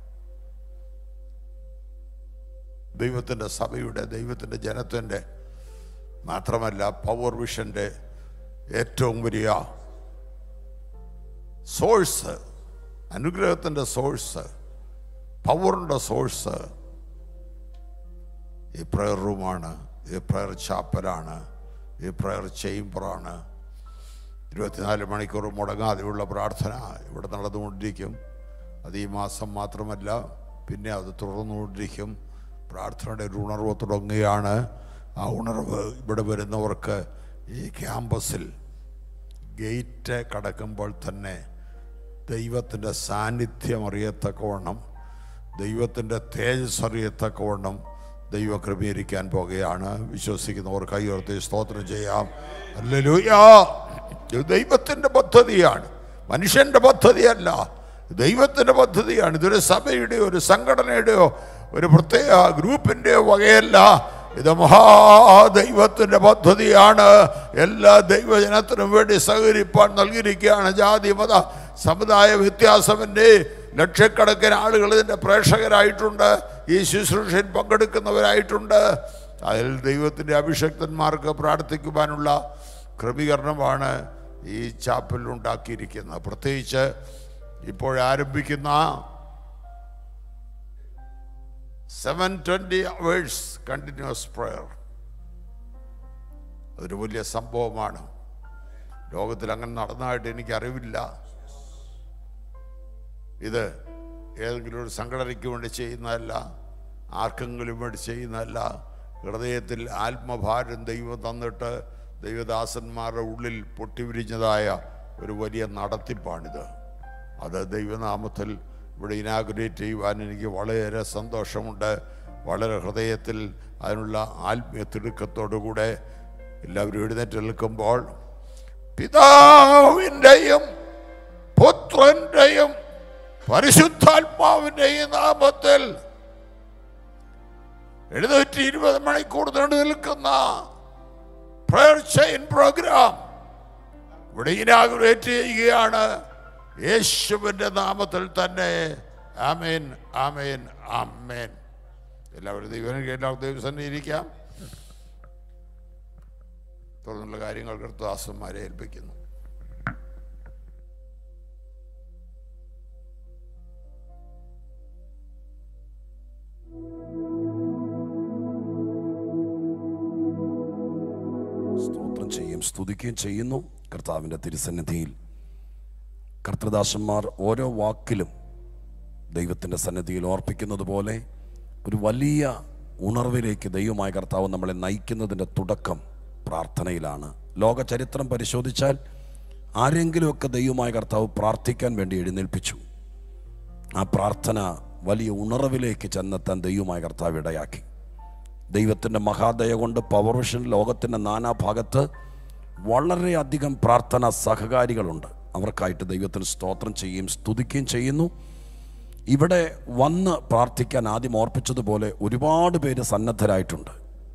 ദൈവത്തിൻ്റെ സഭയുടെ ദൈവത്തിൻ്റെ ജനത്തിൻ്റെ മാത്രമല്ല പവർ വിഷൻ്റെ ഏറ്റവും വലിയ സോഴ്സ് അനുഗ്രഹത്തിൻ്റെ സോഴ്സ് പവറിൻ്റെ സോഴ്സ് ഈ പ്രയർ റൂമാണ് ഈ പ്രയർ ചാപ്പലാണ് ഈ പ്രയർ ചേംബറാണ് ഇരുപത്തിനാല് മണിക്കൂർ മുടങ്ങാതെയുള്ള പ്രാർത്ഥന ഇവിടെ നടന്നുകൊണ്ടിരിക്കും അത് ഈ മാസം മാത്രമല്ല പിന്നെ അത് തുടർന്നുകൊണ്ടിരിക്കും പ്രാർത്ഥനയുടെ ഒരു ഉണർവ് തുടങ്ങുകയാണ് ആ ഉണർവ് ഇവിടെ വരുന്നവർക്ക് ഈ ക്യാമ്പസിൽ ഗേറ്റ് കടക്കുമ്പോൾ തന്നെ ദൈവത്തിൻ്റെ സാന്നിധ്യം അറിയത്തക്കവണ്ണം ദൈവത്തിൻ്റെ തേജസ് അറിയത്തക്കവണ്ണം ദൈവം ക്രമീകരിക്കാൻ പോകുകയാണ് വിശ്വസിക്കുന്നവർ കൈയുയർത്തി സ്തോത്രം ചെയ്യാം അല്ലൂയാ ഇത് ദൈവത്തിൻ്റെ പദ്ധതിയാണ് മനുഷ്യൻ്റെ പദ്ധതിയല്ല ദൈവത്തിൻ്റെ പദ്ധതിയാണ് ഇതൊരു സഭയുടെയോ ഒരു സംഘടനയുടെയോ ഒരു പ്രത്യേക ഗ്രൂപ്പിൻ്റെയോ വകയല്ല ഇത് മഹാദൈവത്തിൻ്റെ പദ്ധതിയാണ് എല്ലാ ദൈവജനത്തിനും വേണ്ടി സഹകരിപ്പാൻ നൽകിയിരിക്കുകയാണ് ജാതി മത സമുദായ വ്യത്യാസമിൻ്റെ ലക്ഷക്കണക്കിന് ആളുകൾ ഇതിൻ്റെ പ്രേക്ഷകരായിട്ടുണ്ട് ഈ ശുശ്രൂഷയിൽ പങ്കെടുക്കുന്നവരായിട്ടുണ്ട് അതിൽ ദൈവത്തിൻ്റെ അഭിഷക്തന്മാർക്ക് പ്രാർത്ഥിക്കുവാനുള്ള ക്രമീകരണമാണ് ഈ ചാപ്പലിൽ ഉണ്ടാക്കിയിരിക്കുന്നത് പ്രത്യേകിച്ച് ഇപ്പോഴാരംഭിക്കുന്ന seven twenty hours continuous prayer അതൊരു വലിയ സംഭവമാണ് ലോകത്തിൽ അങ്ങനെ നടന്നതായിട്ട് എനിക്ക് അറിവില്ല ഇത് ഏതെങ്കിലും ഒരു സംഘടനയ്ക്ക് വേണ്ടി ചെയ്യുന്നതല്ല ആർക്കെങ്കിലും വേണ്ടി ചെയ്യുന്നതല്ല ഹൃദയത്തിൽ ആത്മഭാരം ദൈവം തന്നിട്ട് ദൈവദാസന്മാരുടെ ഉള്ളിൽ പൊട്ടിവിരിഞ്ഞതായ ഒരു വലിയ നടത്തിപ്പാണിത് അത് ദൈവനാമത്തിൽ ഇവിടെ ഇനാഗുറേറ്റ് ചെയ്യുവാൻ എനിക്ക് വളരെ സന്തോഷമുണ്ട് വളരെ ഹൃദയത്തിൽ അതിനുള്ള ആത്മീയ തിടുക്കത്തോടുകൂടെ എല്ലാവരും എഴുന്നേറ്റ് നിൽക്കുമ്പോൾ പിതാവിൻ്റെയും പുത്രൻ്റെയും പരിശുദ്ധാത്മാവിൻ്റെയും നാമത്തിൽ എഴുന്നൂറ്റി ഇരുപത് മണിക്കൂർ നീണ്ടു നിൽക്കുന്ന പ്രയർ ചെയിൻ പ്രോഗ്രാം ഇവിടെ ഇനാഗുറേറ്റ് ചെയ്യുകയാണ് യേശുവിൻ്റെ നാമത്തിൽ തന്നെ ആമേൻ ആമേൻ ആമേൻ എല്ലാവരും ദൈവം എല്ലാവർക്കും ദൈവസന്നെ ഇരിക്കാം തുടർന്നുള്ള കാര്യങ്ങൾ കർത്താസന്മാരെ ഏൽപ്പിക്കുന്നു
സ്തുതിക്കുകയും ചെയ്യുന്നു കർത്താവിൻ്റെ തിരുസന്നിധിയിൽ കർത്തൃദാസന്മാർ ഓരോ വാക്കിലും ദൈവത്തിൻ്റെ സന്നിധിയിൽ ഓർപ്പിക്കുന്നത് പോലെ ഒരു വലിയ ഉണർവിലേക്ക് ദൈവമായ കർത്താവ് നമ്മളെ നയിക്കുന്നതിൻ്റെ തുടക്കം പ്രാർത്ഥനയിലാണ് ലോക ചരിത്രം പരിശോധിച്ചാൽ ആരെങ്കിലുമൊക്കെ ദൈവമായ കർത്താവ് പ്രാർത്ഥിക്കാൻ വേണ്ടി എഴുന്നേൽപ്പിച്ചു ആ പ്രാർത്ഥന വലിയ ഉണർവിലേക്ക് ചെന്നെത്താൻ ദൈവമായ കർത്താവ് ഇടയാക്കി ദൈവത്തിൻ്റെ മഹാദയ കൊണ്ട് പവർവിഷൻ ലോകത്തിൻ്റെ നാനാഭാഗത്ത് വളരെയധികം പ്രാർത്ഥന സഹകാരികളുണ്ട് അവർക്കായിട്ട് ദൈവത്തിന് സ്തോത്രം ചെയ്യുകയും സ്തുതിക്കുകയും ചെയ്യുന്നു ഇവിടെ വന്ന് പ്രാർത്ഥിക്കാൻ ആദ്യം ഓർപ്പിച്ചതുപോലെ ഒരുപാട് പേര് സന്നദ്ധരായിട്ടുണ്ട്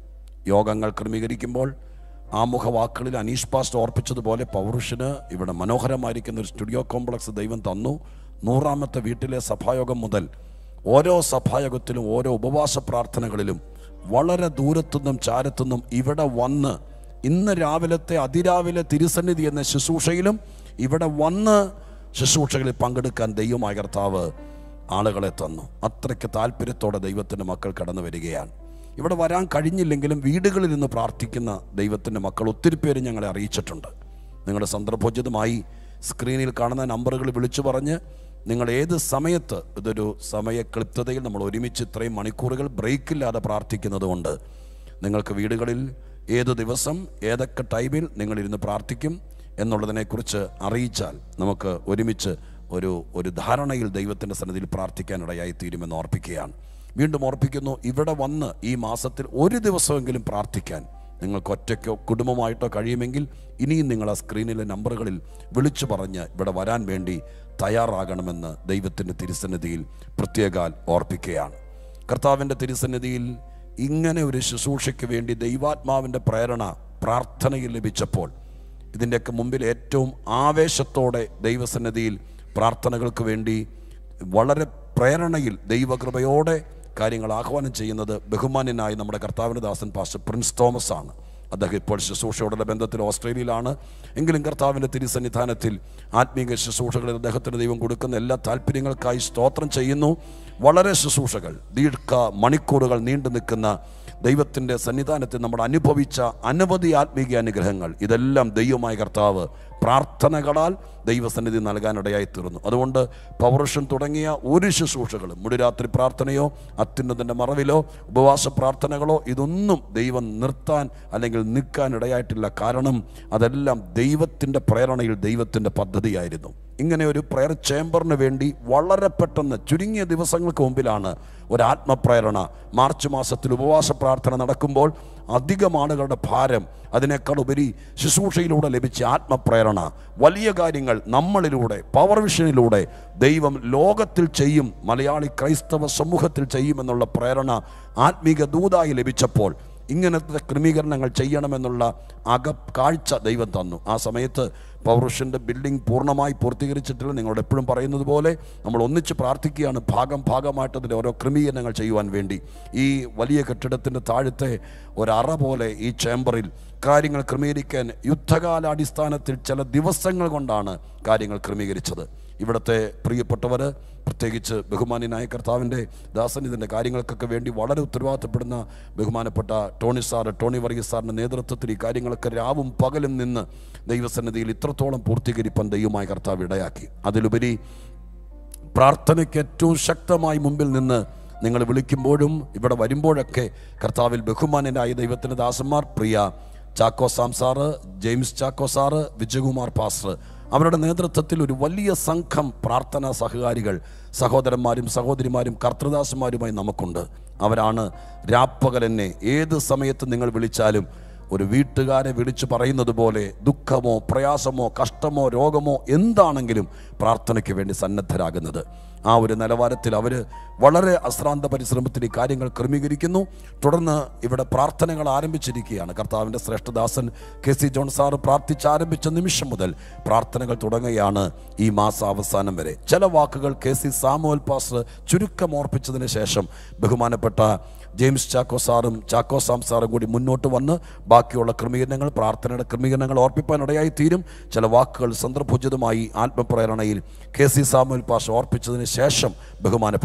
യോഗങ്ങൾ ക്രമീകരിക്കുമ്പോൾ ആമുഖ വാക്കുകളിൽ അനീഷ് പാസ്റ്റ് ഓർപ്പിച്ചതുപോലെ പൗരുഷന് ഇവിടെ മനോഹരമായിരിക്കുന്ന ഒരു സ്റ്റുഡിയോ കോംപ്ലക്സ് ദൈവം തന്നു നൂറാമത്തെ വീട്ടിലെ സഭായോഗം മുതൽ ഓരോ സഭായോഗത്തിലും ഓരോ ഉപവാസ പ്രാർത്ഥനകളിലും വളരെ ദൂരത്തുനിന്നും ചാരത്തുനിന്നും ഇവിടെ വന്ന് ഇന്ന് രാവിലത്തെ അതിരാവിലെ തിരുസന്നിധി എന്ന ശുശ്രൂഷയിലും ഇവിടെ വന്ന് ശുശ്രൂഷകളിൽ പങ്കെടുക്കാൻ ദൈവമായ കർത്താവ് ആളുകളെ തന്നു അത്രയ്ക്ക് താല്പര്യത്തോടെ ദൈവത്തിൻ്റെ മക്കൾ കടന്നു വരികയാണ് ഇവിടെ വരാൻ കഴിഞ്ഞില്ലെങ്കിലും വീടുകളിൽ നിന്ന് പ്രാർത്ഥിക്കുന്ന ദൈവത്തിൻ്റെ മക്കൾ ഒത്തിരി പേര് ഞങ്ങളെ അറിയിച്ചിട്ടുണ്ട് നിങ്ങളുടെ സന്ദർഭോചിതമായി സ്ക്രീനിൽ കാണുന്ന നമ്പറുകൾ വിളിച്ചു പറഞ്ഞ് നിങ്ങൾ ഏത് സമയത്ത് ഇതൊരു സമയക്ലിപ്തതയിൽ നമ്മൾ ഒരുമിച്ച് ഇത്രയും മണിക്കൂറുകൾ ബ്രേക്കില്ലാതെ പ്രാർത്ഥിക്കുന്നത് കൊണ്ട് നിങ്ങൾക്ക് വീടുകളിൽ ഏത് ദിവസം ഏതൊക്കെ ടൈമിൽ നിങ്ങളിരുന്ന് പ്രാർത്ഥിക്കും എന്നുള്ളതിനെക്കുറിച്ച് അറിയിച്ചാൽ നമുക്ക് ഒരുമിച്ച് ഒരു ഒരു ധാരണയിൽ ദൈവത്തിൻ്റെ സന്നിധിയിൽ പ്രാർത്ഥിക്കാനിടയായി തീരുമെന്ന് ഓർപ്പിക്കുകയാണ് വീണ്ടും ഓർപ്പിക്കുന്നു ഇവിടെ വന്ന് ഈ മാസത്തിൽ ഒരു ദിവസമെങ്കിലും പ്രാർത്ഥിക്കാൻ നിങ്ങൾക്ക് ഒറ്റയ്ക്കോ കുടുംബമായിട്ടോ കഴിയുമെങ്കിൽ ഇനിയും നിങ്ങൾ ആ സ്ക്രീനിലെ നമ്പറുകളിൽ വിളിച്ചു പറഞ്ഞ് ഇവിടെ വരാൻ വേണ്ടി തയ്യാറാകണമെന്ന് ദൈവത്തിൻ്റെ തിരുസന്നിധിയിൽ പ്രത്യേകാൽ ഓർപ്പിക്കുകയാണ് കർത്താവിൻ്റെ തിരുസന്നിധിയിൽ ഇങ്ങനെ ഒരു ശുശ്രൂഷയ്ക്ക് വേണ്ടി ദൈവാത്മാവിൻ്റെ പ്രേരണ പ്രാർത്ഥനയിൽ ലഭിച്ചപ്പോൾ ഇതിൻ്റെയൊക്കെ മുമ്പിൽ ഏറ്റവും ആവേശത്തോടെ ദൈവസന്നിധിയിൽ പ്രാർത്ഥനകൾക്ക് വേണ്ടി വളരെ പ്രേരണയിൽ ദൈവകൃപയോടെ കാര്യങ്ങൾ ആഹ്വാനം ചെയ്യുന്നത് ബഹുമാന്യനായ നമ്മുടെ കർത്താവിൻ്റെ ദാസൻ പാസ്റ്റർ പ്രിൻസ് തോമസ് ആണ് അദ്ദേഹം ഇപ്പോൾ ശുശ്രൂഷയോടുള്ള ബന്ധത്തിൽ ഓസ്ട്രേലിയയിലാണ് എങ്കിലും കർത്താവിൻ്റെ തിരുസന്നിധാനത്തിൽ ആത്മീക ശുശ്രൂഷകളിൽ അദ്ദേഹത്തിന് ദൈവം കൊടുക്കുന്ന എല്ലാ താല്പര്യങ്ങൾക്കായി സ്തോത്രം ചെയ്യുന്നു വളരെ ശുശ്രൂഷകൾ ദീർഘ മണിക്കൂറുകൾ നീണ്ടു നിൽക്കുന്ന ദൈവത്തിൻ്റെ സന്നിധാനത്തിൽ നമ്മൾ അനുഭവിച്ച അനവധി ആത്മീക അനുഗ്രഹങ്ങൾ ഇതെല്ലാം ദൈവമായ കർത്താവ് പ്രാർത്ഥനകളാൽ ദൈവസന്നിധി നൽകാനിടയായി തീർന്നു അതുകൊണ്ട് പൗരുഷൻ തുടങ്ങിയ ഒരു ശുശ്രൂഷകളും മുടിരാത്രി പ്രാർത്ഥനയോ അത്യുന്നതിൻ്റെ മറവിലോ ഉപവാസ പ്രാർത്ഥനകളോ ഇതൊന്നും ദൈവം നിർത്താൻ അല്ലെങ്കിൽ നിൽക്കാൻ ഇടയായിട്ടില്ല കാരണം അതെല്ലാം ദൈവത്തിൻ്റെ പ്രേരണയിൽ ദൈവത്തിൻ്റെ പദ്ധതിയായിരുന്നു ഇങ്ങനെ ഒരു പ്രയർ ചേംബറിന് വേണ്ടി വളരെ പെട്ടെന്ന് ചുരുങ്ങിയ ദിവസങ്ങൾക്ക് മുമ്പിലാണ് ഒരു ആത്മപ്രേരണ മാർച്ച് മാസത്തിൽ ഉപവാസ പ്രാർത്ഥന നടക്കുമ്പോൾ അധികം ആളുകളുടെ ഭാരം അതിനേക്കാൾ ഉപരി ശുശ്രൂഷയിലൂടെ ലഭിച്ച ആത്മപ്രേരണ വലിയ കാര്യങ്ങൾ നമ്മളിലൂടെ പവർ വിഷനിലൂടെ ദൈവം ലോകത്തിൽ ചെയ്യും മലയാളി ക്രൈസ്തവ സമൂഹത്തിൽ ചെയ്യുമെന്നുള്ള പ്രേരണ ആത്മീക ദൂതായി ലഭിച്ചപ്പോൾ ഇങ്ങനത്തെ ക്രമീകരണങ്ങൾ ചെയ്യണമെന്നുള്ള അക കാഴ്ച ദൈവം തന്നു ആ സമയത്ത് പൗരുഷൻ്റെ ബിൽഡിംഗ് പൂർണ്ണമായി പൂർത്തീകരിച്ചിട്ടില്ല നിങ്ങളോട് എപ്പോഴും പറയുന്നത് പോലെ നമ്മൾ ഒന്നിച്ച് പ്രാർത്ഥിക്കുകയാണ് ഭാഗം ഭാഗമായിട്ട് അതിൻ്റെ ഓരോ ക്രമീകരണങ്ങൾ ചെയ്യുവാൻ വേണ്ടി ഈ വലിയ കെട്ടിടത്തിൻ്റെ താഴത്തെ ഒരറ പോലെ ഈ ചേംബറിൽ കാര്യങ്ങൾ ക്രമീകരിക്കാൻ യുദ്ധകാലാടിസ്ഥാനത്തിൽ ചില ദിവസങ്ങൾ കൊണ്ടാണ് കാര്യങ്ങൾ ക്രമീകരിച്ചത് ഇവിടുത്തെ പ്രിയപ്പെട്ടവർ പ്രത്യേകിച്ച് ബഹുമാന്യനായ കർത്താവിൻ്റെ ദാസൻ ഇതിൻ്റെ കാര്യങ്ങൾക്കൊക്കെ വേണ്ടി വളരെ ഉത്തരവാദിത്തപ്പെടുന്ന ബഹുമാനപ്പെട്ട ടോണി സാർ ടോണി വർഗീസ് സാറിൻ്റെ നേതൃത്വത്തിൽ ഈ കാര്യങ്ങളൊക്കെ രാവും പകലും നിന്ന് ദൈവസന്നിധിയിൽ ഇത്രത്തോളം പൂർത്തീകരിപ്പാൻ ദൈവമായ കർത്താവ് ഇടയാക്കി അതിലുപരി പ്രാർത്ഥനയ്ക്ക് ഏറ്റവും ശക്തമായി മുമ്പിൽ നിന്ന് നിങ്ങൾ വിളിക്കുമ്പോഴും ഇവിടെ വരുമ്പോഴൊക്കെ കർത്താവിൽ ബഹുമാനനായ ദൈവത്തിൻ്റെ ദാസന്മാർ പ്രിയ Chacko Sam sir James Chacko sir Vijayakumar pastor അവരുടെ നേതൃത്വത്തിൽ ഒരു വലിയ സംഘം പ്രാർത്ഥനാ സഹകാരികൾ സഹോദരന്മാരും സഹോദരിമാരും കർത്തൃദാസന്മാരുമായി നമുക്കുണ്ട് അവരാണ് രാപ്പകലെന്നെ ഏത് സമയത്ത് നിങ്ങൾ വിളിച്ചാലും ഒരു വീട്ടുകാരെ വിളിച്ചു പറയുന്നത് പോലെ ദുഃഖമോ പ്രയാസമോ കഷ്ടമോ രോഗമോ എന്താണെങ്കിലും പ്രാർത്ഥനയ്ക്ക് വേണ്ടി സന്നദ്ധരാകുന്നത് ആ ഒരു നിലവാരത്തിൽ അവർ വളരെ അശ്രാന്ത പരിശ്രമത്തിൽ ഈ കാര്യങ്ങൾ ക്രമീകരിക്കുന്നു തുടർന്ന് ഇവിടെ പ്രാർത്ഥനകൾ ആരംഭിച്ചിരിക്കുകയാണ് കർത്താവിൻ്റെ ശ്രേഷ്ഠദാസൻ കെ സി ജോൺ സാറ് പ്രാർത്ഥിച്ചാരംഭിച്ച നിമിഷം മുതൽ പ്രാർത്ഥനകൾ തുടങ്ങുകയാണ് ഈ മാസം അവസാനം വരെ ചില വാക്കുകൾ കെ സി സാമുവൽ പാസ്റ്റർ ചുരുക്കം ഓർപ്പിച്ചതിന് ശേഷം ബഹുമാനപ്പെട്ട ജെയിംസ് ചാക്കോ സാറും ചാക്കോ സാം സാറും കൂടി മുന്നോട്ട് വന്ന് ബാക്കിയുള്ള ക്രമീകരണങ്ങൾ പ്രാർത്ഥനയുടെ ക്രമീകരണങ്ങൾ ഓർപ്പിപ്പാനിടയായി തീരും ചില വാക്കുകൾ സന്ദർഭോചിതമായി ആത്മപ്രേരണയിൽ കെ സി സാമുൽ പാഷ ഓർപ്പിച്ചതിന് ശേഷം ബഹുമാനപ്പെട്ട കർത്തൃദാസൻ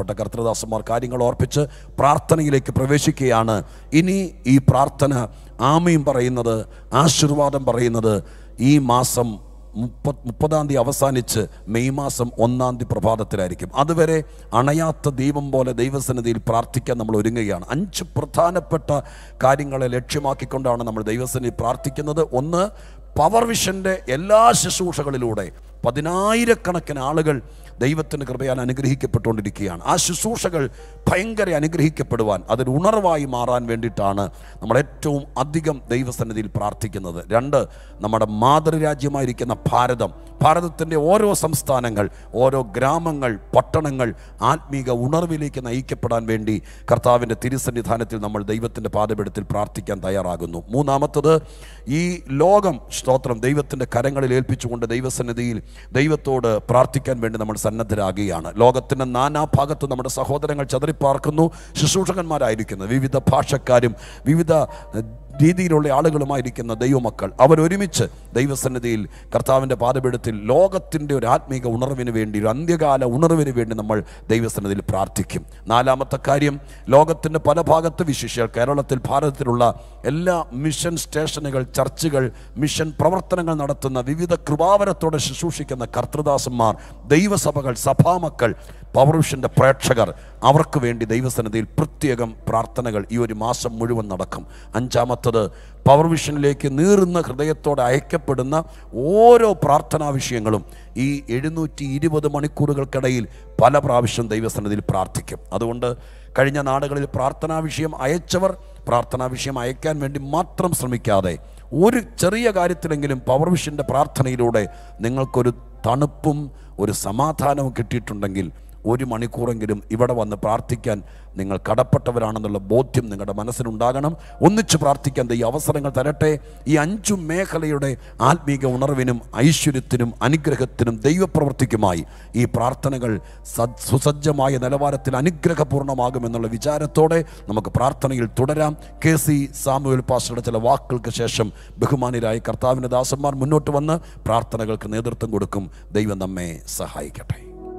കർത്തദാസന്മാർ കാര്യങ്ങൾ ഓർപ്പിച്ച് പ്രാർത്ഥനയിലേക്ക് പ്രവേശിക്കുകയാണ് ഇനി ഈ പ്രാർത്ഥന ആമയും പറയുന്നത് ആശീർവാദം പറയുന്നത് ഈ മാസം മുപ്പത് മുപ്പതാം തീയതി അവസാനിച്ച് മെയ് മാസം ഒന്നാം തീയതി പ്രഭാതത്തിലായിരിക്കും അതുവരെ അണയാത്ത ദീപം പോലെ ദൈവസന്നിധിയിൽ പ്രാർത്ഥിക്കാൻ നമ്മൾ ഒരുങ്ങുകയാണ് അഞ്ച് പ്രധാനപ്പെട്ട കാര്യങ്ങളെ ലക്ഷ്യമാക്കിക്കൊണ്ടാണ് നമ്മൾ ദൈവസന്നിധി പ്രാർത്ഥിക്കുന്നത് ഒന്ന് പവർ വിഷൻ്റെ എല്ലാ ശുശ്രൂഷകളിലൂടെ പതിനായിരക്കണക്കിന് ആളുകൾ ദൈവത്തിൻ്റെ കൃപയാൽ അനുഗ്രഹിക്കപ്പെട്ടുകൊണ്ടിരിക്കുകയാണ് ആ ശുശ്രൂഷകൾ ഭയങ്കര അനുഗ്രഹിക്കപ്പെടുവാൻ അതൊരു ഉണർവായി മാറാൻ വേണ്ടിയിട്ടാണ് നമ്മൾ ഏറ്റവും അധികം ദൈവസന്നിധിയിൽ പ്രാർത്ഥിക്കുന്നത് രണ്ട് നമ്മുടെ മാതൃരാജ്യമായിരിക്കുന്ന ഭാരതം ഭാരതത്തിൻ്റെ ഓരോ സംസ്ഥാനങ്ങൾ ഓരോ ഗ്രാമങ്ങൾ പട്ടണങ്ങൾ ആത്മീക ഉണർവിലേക്ക് നയിക്കപ്പെടാൻ വേണ്ടി കർത്താവിൻ്റെ തിരുസന്നിധാനത്തിൽ നമ്മൾ ദൈവത്തിൻ്റെ പാതപീഠത്തിൽ പ്രാർത്ഥിക്കാൻ തയ്യാറാകുന്നു മൂന്നാമത്തത് ഈ ലോകം സ്തോത്രം ദൈവത്തിൻ്റെ കരങ്ങളിൽ ഏൽപ്പിച്ചുകൊണ്ട് ദൈവസന്നിധിയിൽ ദൈവത്തോട് പ്രാർത്ഥിക്കാൻ വേണ്ടി നമ്മൾ സന്നദ്ധരാകുകയാണ് ലോകത്തിൻ്റെ നാനാഭാഗത്ത് നമ്മുടെ സഹോദരങ്ങൾ ചതറിപ്പാർക്കുന്നു ശുശ്രൂഷകന്മാരായിരിക്കുന്നു വിവിധ ഭാഷക്കാരും വിവിധ ഏഹ്, രീതിയിലുള്ള ആളുകളുമായിരിക്കുന്ന ദൈവമക്കൾ അവരൊരുമിച്ച് ദൈവസന്നിധിയിൽ കർത്താവിൻ്റെ പാതപീഠത്തിൽ ലോകത്തിൻ്റെ ഒരു ആത്മീക ഉണർവിന് വേണ്ടി ഒരു അന്ത്യകാല ഉണർവിന് വേണ്ടി നമ്മൾ ദൈവസന്നിധിയിൽ പ്രാർത്ഥിക്കും നാലാമത്തെ കാര്യം ലോകത്തിൻ്റെ പല ഭാഗത്ത് വിശേഷിയാൽ കേരളത്തിൽ ഭാരതത്തിലുള്ള എല്ലാ മിഷൻ സ്റ്റേഷനുകൾ ചർച്ചുകൾ മിഷൻ പ്രവർത്തനങ്ങൾ നടത്തുന്ന വിവിധ കൃപാവരത്തോടെ ശുശ്രൂഷിക്കുന്ന കർത്തൃദാസന്മാർ ദൈവസഭകൾ സഭാമക്കൾ പൗരുഷൻ്റെ പ്രേക്ഷകർ അവർക്ക് വേണ്ടി ദൈവസന്നിധിയിൽ പ്രത്യേകം പ്രാർത്ഥനകൾ ഈ ഒരു മാസം മുഴുവൻ നടക്കും അഞ്ചാമത്തത് പവർ വിഷനിലേക്ക് നീറുന്ന ഹൃദയത്തോടെ അയക്കപ്പെടുന്ന ഓരോ പ്രാർത്ഥനാ വിഷയങ്ങളും ഈ എഴുന്നൂറ്റി ഇരുപത് മണിക്കൂറുകൾക്കിടയിൽ പല പ്രാവശ്യം ദൈവസന്നിധിയിൽ പ്രാർത്ഥിക്കും അതുകൊണ്ട് കഴിഞ്ഞ നാടുകളിൽ പ്രാർത്ഥനാ വിഷയം അയച്ചവർ പ്രാർത്ഥനാ വിഷയം അയക്കാൻ വേണ്ടി മാത്രം ശ്രമിക്കാതെ ഒരു ചെറിയ കാര്യത്തിലെങ്കിലും പവർ വിഷൻ്റെ പ്രാർത്ഥനയിലൂടെ നിങ്ങൾക്കൊരു തണുപ്പും ഒരു സമാധാനവും കിട്ടിയിട്ടുണ്ടെങ്കിൽ ഒരു മണിക്കൂറെങ്കിലും ഇവിടെ വന്ന് പ്രാർത്ഥിക്കാൻ നിങ്ങൾ കടപ്പെട്ടവരാണെന്നുള്ള ബോധ്യം നിങ്ങളുടെ മനസ്സിലുണ്ടാകണം ഒന്നിച്ച് പ്രാർത്ഥിക്കാൻ ഈ അവസരങ്ങൾ തരട്ടെ ഈ അഞ്ചു മേഖലയുടെ ആത്മീക ഉണർവിനും ഐശ്വര്യത്തിനും അനുഗ്രഹത്തിനും ദൈവപ്രവൃത്തിക്കുമായി ഈ പ്രാർത്ഥനകൾ സദ് സുസജ്ജമായ നിലവാരത്തിൽ അനുഗ്രഹപൂർണ്ണമാകുമെന്നുള്ള വിചാരത്തോടെ നമുക്ക് പ്രാർത്ഥനയിൽ തുടരാം കെ സി സാമുവൽ പാസ്റ്ററുടെ ചില വാക്കുകൾക്ക് ശേഷം ബഹുമാനിരായ കർത്താവിൻ്റെ ദാസന്മാർ മുന്നോട്ട് വന്ന് പ്രാർത്ഥനകൾക്ക് നേതൃത്വം കൊടുക്കും ദൈവം നമ്മെ സഹായിക്കട്ടെ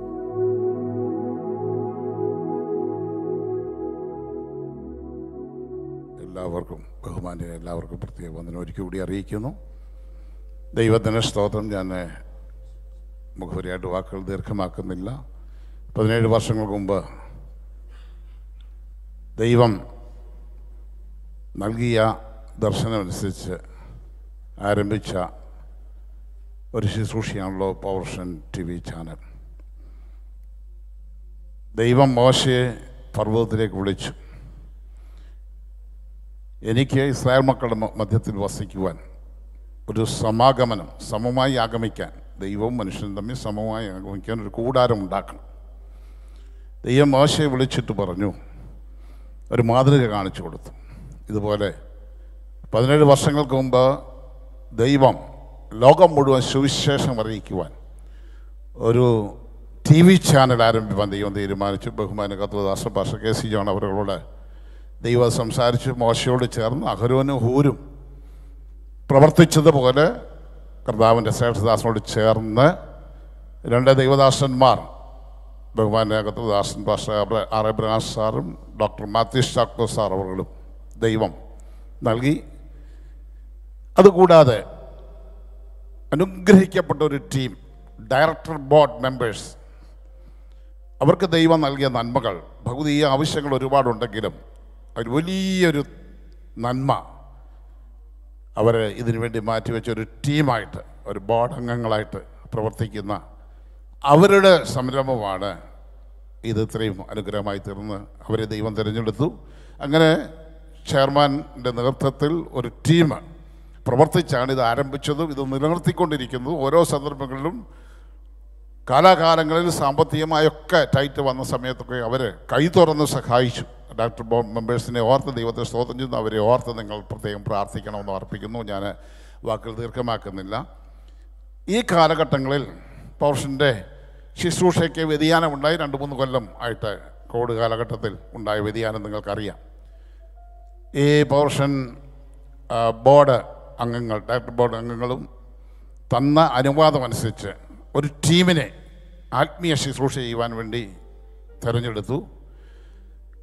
എല്ലാവർക്കും ബഹുമാന്യ എല്ലാവർക്കും പ്രത്യേക വന്ദനം ഒരിക്കൽ കൂടി അറിയിക്കുന്നു ദൈവത്തിന് സ്തോത്രം ഞാൻ മുഖവരിയായിട്ട് വാക്കുകൾ ദീർഘമാക്കുന്നില്ല പതിനേഴ് വർഷങ്ങൾക്ക് മുമ്പ് ദൈവം നൽകിയ ദർശനമനുസരിച്ച് ആരംഭിച്ച ഒരു ശുശ്രൂഷയാണല്ലോ പവർഷൻ ടി വി ചാനൽ ദൈവം മോശയെ പർവ്വതത്തിലേക്ക് വിളിച്ചു എനിക്ക് ഇസ്രായേൽ മക്കളുടെ മ- മധ്യത്തിൽ വസിക്കുവാൻ ഒരു സമാഗമനം സമമായി ആഗമിക്കാൻ ദൈവവും മനുഷ്യനും തമ്മിൽ സമമായി ആഗമിക്കാൻ ഒരു കൂടാരം ഉണ്ടാക്കണം ദൈവം മോശയെ വിളിച്ചിട്ട് പറഞ്ഞു ഒരു മാതൃക കാണിച്ചു കൊടുത്തു ഇതുപോലെ പതിനേഴ് വർഷങ്ങൾക്ക് മുമ്പ് ദൈവം ലോകം മുഴുവൻ സുവിശേഷം അറിയിക്കുവാൻ ഒരു ടി വി ചാനൽ ആരംഭിക്കാൻ ദൈവം തീരുമാനിച്ചു ബഹുമാന കത്തുദാസ ഭാഷ കെ സി ജോൺ അവരോട് ദൈവം സംസാരിച്ചു മോശയോട് ചേർന്ന് അഹരോനും ഹൂരും പ്രവർത്തിച്ചതുപോലെ കർത്താവിൻ്റെ ശ്രേഷ്ഠദാസനോട് ചേർന്ന് രണ്ട് ദൈവദാസന്മാർ ബഹുമാന കത്തുദാസൻ ഭാഷ ആർ എബ്രഹാം സാറും ഡോക്ടർ മാത്യൂസ് ചാക്കോ സാർ അവர்களுം ദൈവം നൽകി അതുകൂടാതെ അനുഗ്രഹിക്കപ്പെട്ട ഒരു ടീം ഡയറക്ടർ ബോർഡ് മെമ്പേഴ്സ് അവർക്ക് ദൈവം നൽകിയ നന്മകൾ ഭൗതിക ആവശ്യങ്ങൾ ഒരുപാടുണ്ടെങ്കിലും ഒരു വലിയൊരു നന്മ അവർ ഇതിനു വേണ്ടി മാറ്റിവെച്ച ഒരു ടീമായിട്ട് ഒരു ബോർഡ് അംഗങ്ങളായിട്ട് പ്രവർത്തിക്കുന്ന അവരുടെ സംരംഭമാണ് ഇത് ഇത്രയും അനുഗ്രഹമായി തീർന്ന് അവരെ ദൈവം തിരഞ്ഞെടുത്തു അങ്ങനെ ചെയർമാൻ്റെ നേതൃത്വത്തിൽ ഒരു ടീം പ്രവർത്തിച്ചാണ് ഇത് ആരംഭിച്ചതും ഇത് നിലനിർത്തിക്കൊണ്ടിരിക്കുന്നതും ഓരോ സന്ദർഭങ്ങളിലും കാലാകാലങ്ങളിൽ സാമ്പത്തികമായൊക്കെ ടൈറ്റ് വന്ന സമയത്തൊക്കെ അവർ കൈ തുറന്ന് സഹായിച്ചു ഡോക്ടർ ബോർഡ് മെമ്പേഴ്സിനെ ഓർത്ത് ദൈവത്തെ സ്തോത്രം ചെയ്യുന്നു അവരെ ഓർത്ത് നിങ്ങൾ പ്രത്യേകം പ്രാർത്ഥിക്കണമെന്ന് അർപ്പിക്കുന്നു ഞാൻ വാക്കുകൾ ദീർഘമാക്കുന്നില്ല ഈ കാലഘട്ടങ്ങളിൽ പൗർഷൻ്റെ ശുശ്രൂഷയ്ക്ക് വ്യതിയാനമുണ്ടായി രണ്ട് മൂന്ന് കൊല്ലം ആയിട്ട് കോവിഡ് കാലഘട്ടത്തിൽ ഉണ്ടായ വ്യതിയാനം നിങ്ങൾക്കറിയാം ഈ പൗർഷൻ ആ, ബോർഡ് അംഗങ്ങൾ ഡയറക്ടർ ബോർഡ് അംഗങ്ങളും തന്ന അനുവാദമനുസരിച്ച് ഒരു ടീമിനെ ആത്മീയ ശുശ്രൂഷ ചെയ്യുവാൻ വേണ്ടി തിരഞ്ഞെടുത്തു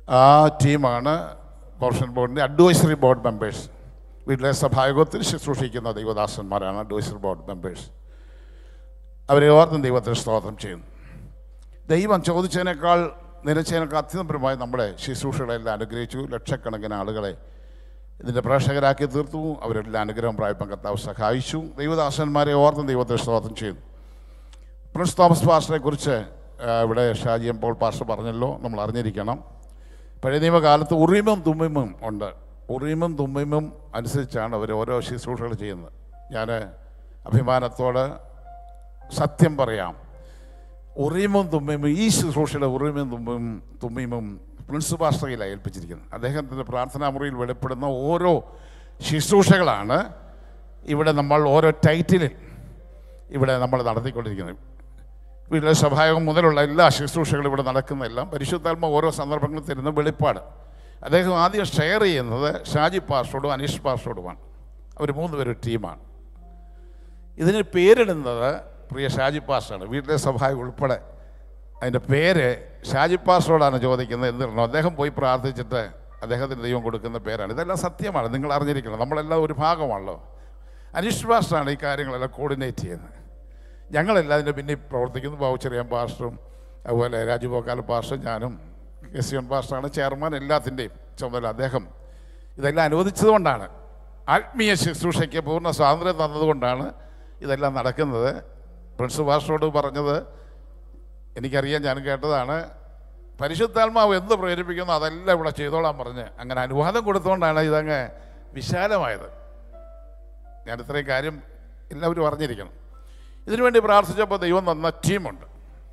ആ ടീമാണ് പൗർഷൻ ബോർഡിൻ്റെ അഡ്വൈസറി ബോർഡ് മെമ്പേഴ്സ് വീട്ടിലെ സഭായോഗത്തിൽ ശുശ്രൂഷിക്കുന്ന ദൈവദാസന്മാരാണ് അഡ്വൈസറി ബോർഡ് മെമ്പേഴ്സ് അവരെ ഓർത്തും ദൈവത്തിന് സ്തോത്രം ചെയ്യുന്നു ദൈവം ചോദിച്ചതിനേക്കാൾ നിരച്ചതിനേക്കാൾ അത്യന്തപരമായി നമ്മുടെ ശുശ്രൂഷകളെല്ലാം അനുഗ്രഹിച്ചു ലക്ഷക്കണക്കിന് ആളുകളെ ഇതിൻ്റെ പ്രേക്ഷകരാക്കി തീർത്തു അവരെല്ലാം അനുഗ്രഹം പ്രായപ്പം കർത്താവ് സഹായിച്ചു ദൈവദാസന്മാരെ ഓർത്തും ദൈവത്തെ സ്തോത്രം ചെയ്തു പ്രിൻസ് തോമസ് പാസ്റ്ററെ കുറിച്ച് ഇവിടെ ഷാജി എം പോൾ പാസ്റ്റർ പറഞ്ഞല്ലോ നമ്മൾ അറിഞ്ഞിരിക്കണം പഴയ നിയമകാലത്ത് ഉറീമും തുമ്മിമും ഉണ്ട് ഉറീമും തുമ്മിമും അനുസരിച്ചാണ് അവർ ഓരോ ശുശ്രൂഷകൾ ചെയ്യുന്നത് ഞാൻ അഭിമാനത്തോട് സത്യം പറയാം ഉറീമും തുമ്മിമും ഈ ശുശ്രൂഷയുടെ ഉറീമും തുമ്മും തുമ്മിമും പ്രിൻസ് പാസ്റ്ററയിലാണ് ഏൽപ്പിച്ചിരിക്കുന്നത് അദ്ദേഹത്തിൻ്റെ പ്രാർത്ഥനാ മുറിയിൽ വെളിപ്പെടുന്ന ഓരോ ശുശ്രൂഷകളാണ് ഇവിടെ നമ്മൾ ഓരോ ടൈറ്റിലിൽ ഇവിടെ നമ്മൾ നടത്തിക്കൊണ്ടിരിക്കുന്നത് വീട്ടിലെ സഭായോഗം മുതലുള്ള എല്ലാ ശുശ്രൂഷകളും ഇവിടെ നടക്കുന്ന എല്ലാം പരിശുദ്ധാത്മ ഓരോ സന്ദർഭങ്ങളിൽ തരുന്ന വെളിപ്പാട് അദ്ദേഹം ആദ്യം ഷെയർ ചെയ്യുന്നത് ഷാജി പാസ്റ്റോടും അനീഷ് പാസ്റ്റോടുമാണ് അവർ മൂന്ന് പേരും ടീമാണ് ഇതിന് പേരിടുന്നത് പ്രിയ ഷാജി പാസ്റ്ററാണ് വീട്ടിലെ സഭായോഗം ഉൾപ്പെടെ അതിൻ്റെ പേര് ഷാജി പാസ്റ്റോടാണ് ചോദിക്കുന്നത് എന്തിടണം അദ്ദേഹം പോയി പ്രാർത്ഥിച്ചിട്ട് അദ്ദേഹത്തിന് ദൈവം കൊടുക്കുന്ന പേരാണ് ഇതെല്ലാം സത്യമാണ് നിങ്ങൾ അറിഞ്ഞിരിക്കണം നമ്മളെല്ലാം ഒരു ഭാഗമാണല്ലോ അനീഷ് പാസ്റ്ററാണ് ഈ കാര്യങ്ങളെല്ലാം കോർഡിനേറ്റ് ചെയ്യുന്നത് ഞങ്ങളെല്ലാം അതിൻ്റെ പിന്നിൽ പ്രവർത്തിക്കുന്നു ബാബുച്ചെറിയാൻ പാസ്റ്ററും അതുപോലെ രാജു പോക്കാല പാസ്റ്ററും ഞാനും എസ് സി എൻ പാസ്റ്ററാണ് ചെയർമാൻ എല്ലാത്തിൻ്റെയും ചുമതല അദ്ദേഹം ഇതെല്ലാം അനുവദിച്ചതുകൊണ്ടാണ് ആത്മീയ ശുശ്രൂഷയ്ക്ക് പൂർണ്ണ സ്വാതന്ത്ര്യം തന്നതുകൊണ്ടാണ് ഇതെല്ലാം നടക്കുന്നത് പ്രിൻസ് പാസ്റ്ററോട് പറഞ്ഞത് എനിക്കറിയാം ഞാൻ കേട്ടതാണ് പരിശുദ്ധാത്മാവ് എന്ത് പ്രേരിപ്പിക്കുന്നു അതെല്ലാം ഇവിടെ ചെയ്തോളാൻ പറഞ്ഞ് അങ്ങനെ അനുവാദം കൊടുത്തുകൊണ്ടാണ് ഇതങ്ങ് വിശാലമായത് ഞാൻ ഇത്രയും കാര്യം എല്ലാവരും അറിഞ്ഞിരിക്കണം ഇതിനുവേണ്ടി പ്രാർത്ഥിച്ചപ്പോൾ ദൈവം തന്ന ടീമുണ്ട്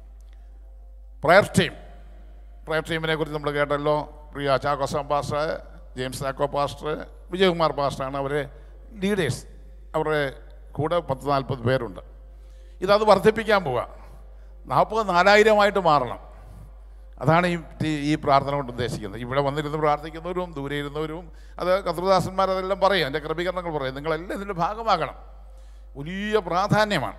പ്രയർ ടീം പ്രയർ ടീമിനെ കുറിച്ച് നമ്മൾ കേട്ടല്ലോ പ്രിയ Chacko Sam pastor James Chacko pastor Vijayakumar പാസ്റ്ററാണ് അവരെ ലീഡേഴ്സ് അവരുടെ കൂടെ പത്ത് നാൽപ്പത് പേരുണ്ട് ഇതത് വർദ്ധിപ്പിക്കാൻ പോവുക നാൽപ്പത് നാലായിരമായിട്ട് മാറണം അതാണ് ഈ ഈ- ഈ പ്രാർത്ഥന കൊണ്ട് ഉദ്ദേശിക്കുന്നത് ഇവിടെ വന്നിരുന്ന് പ്രാർത്ഥിക്കുന്നവരും ദൂരെ ഇരുന്നവരും അത് കർത്തൃദാസന്മാർ അതെല്ലാം പറയും എൻ്റെ ക്രമീകരണങ്ങൾ പറയും നിങ്ങളെല്ലാം ഇതിൻ്റെ ഭാഗമാകണം വലിയ പ്രാധാന്യമാണ്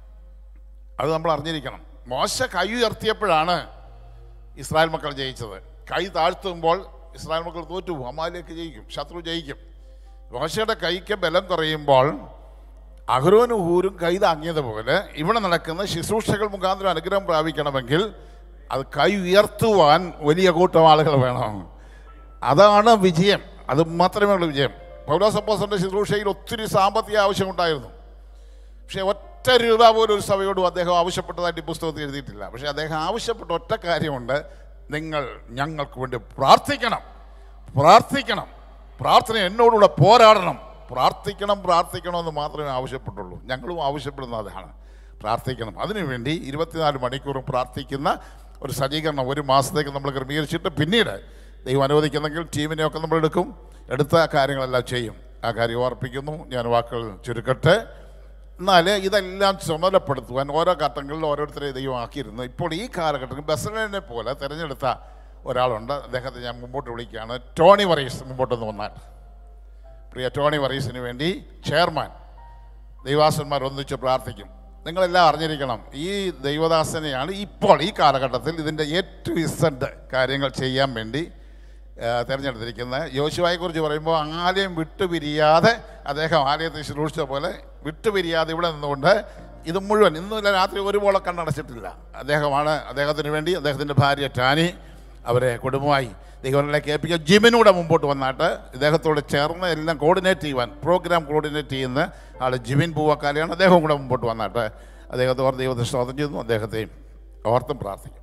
അത് നമ്മൾ അറിഞ്ഞിരിക്കണം മോശ കൈ ഉയർത്തിയപ്പോഴാണ് ഇസ്രായേൽ മക്കൾ ജയിച്ചത് കൈ താഴ്ത്തുമ്പോൾ ഇസ്രായേൽ മക്കൾ തോറ്റുപോകും അമ്മാലേക്ക് ജയിക്കും ശത്രു ജയിക്കും മോശയുടെ കൈക്ക് ബലം കുറയുമ്പോൾ അഹ്റോനും ഹൂരും കൈ താങ്ങിയതുപോലെ ഇവിടെ നടക്കുന്ന ശുശ്രൂഷകൾ മുഖാന്തരം അനുഗ്രഹം പ്രാപിക്കണമെങ്കിൽ അത് കൈ ഉയർത്തുവാൻ വലിയ കൂട്ടം ആളുകൾ വേണം അതാണ് വിജയം അത് മാത്രമേ ഉള്ളൂ വിജയം പൗലോസപ്പോസന്റെ ശുശ്രൂഷയിൽ ഒത്തിരി സാമ്പത്തിക ആവശ്യമുണ്ടായിരുന്നു പക്ഷേ ഒറ്റ രൂപ പോലും ഒരു സഭയോടും അദ്ദേഹം ആവശ്യപ്പെട്ടതായിട്ട് ഈ പുസ്തകത്തിൽ എഴുതിയിട്ടില്ല പക്ഷേ അദ്ദേഹം ആവശ്യപ്പെട്ട ഒറ്റ കാര്യമുണ്ട് നിങ്ങൾ ഞങ്ങൾക്ക് വേണ്ടി പ്രാർത്ഥിക്കണം പ്രാർത്ഥിക്കണം പ്രാർത്ഥന എന്നോടുകൂടെ പോരാടണം പ്രാർത്ഥിക്കണം പ്രാർത്ഥിക്കണം എന്ന് മാത്രമേ ആവശ്യപ്പെട്ടുള്ളൂ ഞങ്ങളും ആവശ്യപ്പെടുന്ന അതാണ് പ്രാർത്ഥിക്കണം അതിനുവേണ്ടി ഇരുപത്തിനാല് മണിക്കൂറും പ്രാർത്ഥിക്കുന്ന ഒരു സജ്ജീകരണം ഒരു മാസത്തേക്ക് നമ്മൾ ക്രമീകരിച്ചിട്ട് പിന്നീട് ദൈവം അനുവദിക്കുന്നെങ്കിൽ ടീമിനെയൊക്കെ നമ്മൾ എടുക്കും എടുത്ത കാര്യങ്ങളെല്ലാം ചെയ്യും ആ കാര്യം ഓർപ്പിക്കുന്നു ഞാൻ വാക്കുകൾ ചുരുക്കട്ടെ എന്നാൽ ഇതെല്ലാം ചുമതലപ്പെടുത്തുവാൻ ഓരോ ഘട്ടങ്ങളിൽ ഓരോരുത്തരെ ദൈവം ആക്കിയിരുന്നു ഇപ്പോൾ ഈ കാലഘട്ടത്തിൽ ബസലിനെ പോലെ തിരഞ്ഞെടുത്ത ഒരാളുണ്ട് അദ്ദേഹത്തെ ഞാൻ മുമ്പോട്ട് വിളിക്കുകയാണ് ടോണി വറീസ് മുമ്പോട്ടൊന്ന് വന്നാൽ പ്രിയ ടോണി വറീസിന് വേണ്ടി ചെയർമാൻ ദൈവാസന്മാർ ഒന്നിച്ച് പ്രാർത്ഥിക്കും നിങ്ങളെല്ലാം അറിഞ്ഞിരിക്കണം ഈ ദൈവദാസനെയാണ് ഇപ്പോൾ ഈ കാലഘട്ടത്തിൽ ഇതിൻ്റെ ഏറ്റവും ഇസഡ് കാര്യങ്ങൾ ചെയ്യാൻ വേണ്ടി ആ, തിരഞ്ഞെടുത്തിരിക്കുന്നത് യോശുവായെക്കുറിച്ച് പറയുമ്പോൾ ആലയം വിട്ടുപിരിയാതെ അദ്ദേഹം ആലയത്തെ ശുശ്രൂഷിച്ച പോലെ വിട്ടുപിരിയാതെ ഇവിടെ നിന്നുകൊണ്ട് ഇത് മുഴുവൻ ഇന്നുമില്ല രാത്രി ഒരു പോളെ കണ്ണടച്ചിട്ടില്ല അദ്ദേഹമാണ് അദ്ദേഹത്തിന് വേണ്ടി അദ്ദേഹത്തിൻ്റെ ഭാര്യ ടാനി അവരെ കുടുംബമായി ദൈവങ്ങളിലേക്ക് ഏൽപ്പിക്കുക ജിമിനൂടെ മുമ്പോട്ട് വന്നിട്ട് ഇദ്ദേഹത്തോട് ചേർന്ന് എല്ലാം കോർഡിനേറ്റ് ചെയ്യുവാൻ പ്രോഗ്രാം കോർഡിനേറ്റ് ചെയ്യുന്ന ആൾ ജിമിൻ പൂവക്കാലയാണ് അദ്ദേഹം കൂടെ മുമ്പോട്ട് വന്നിട്ട് അദ്ദേഹത്തെ ഓർത്ത് ദൈവത്തെ സ്വാഗതം ചെയ്യുന്നു അദ്ദേഹത്തെയും ഓർത്തും പ്രാർത്ഥിക്കും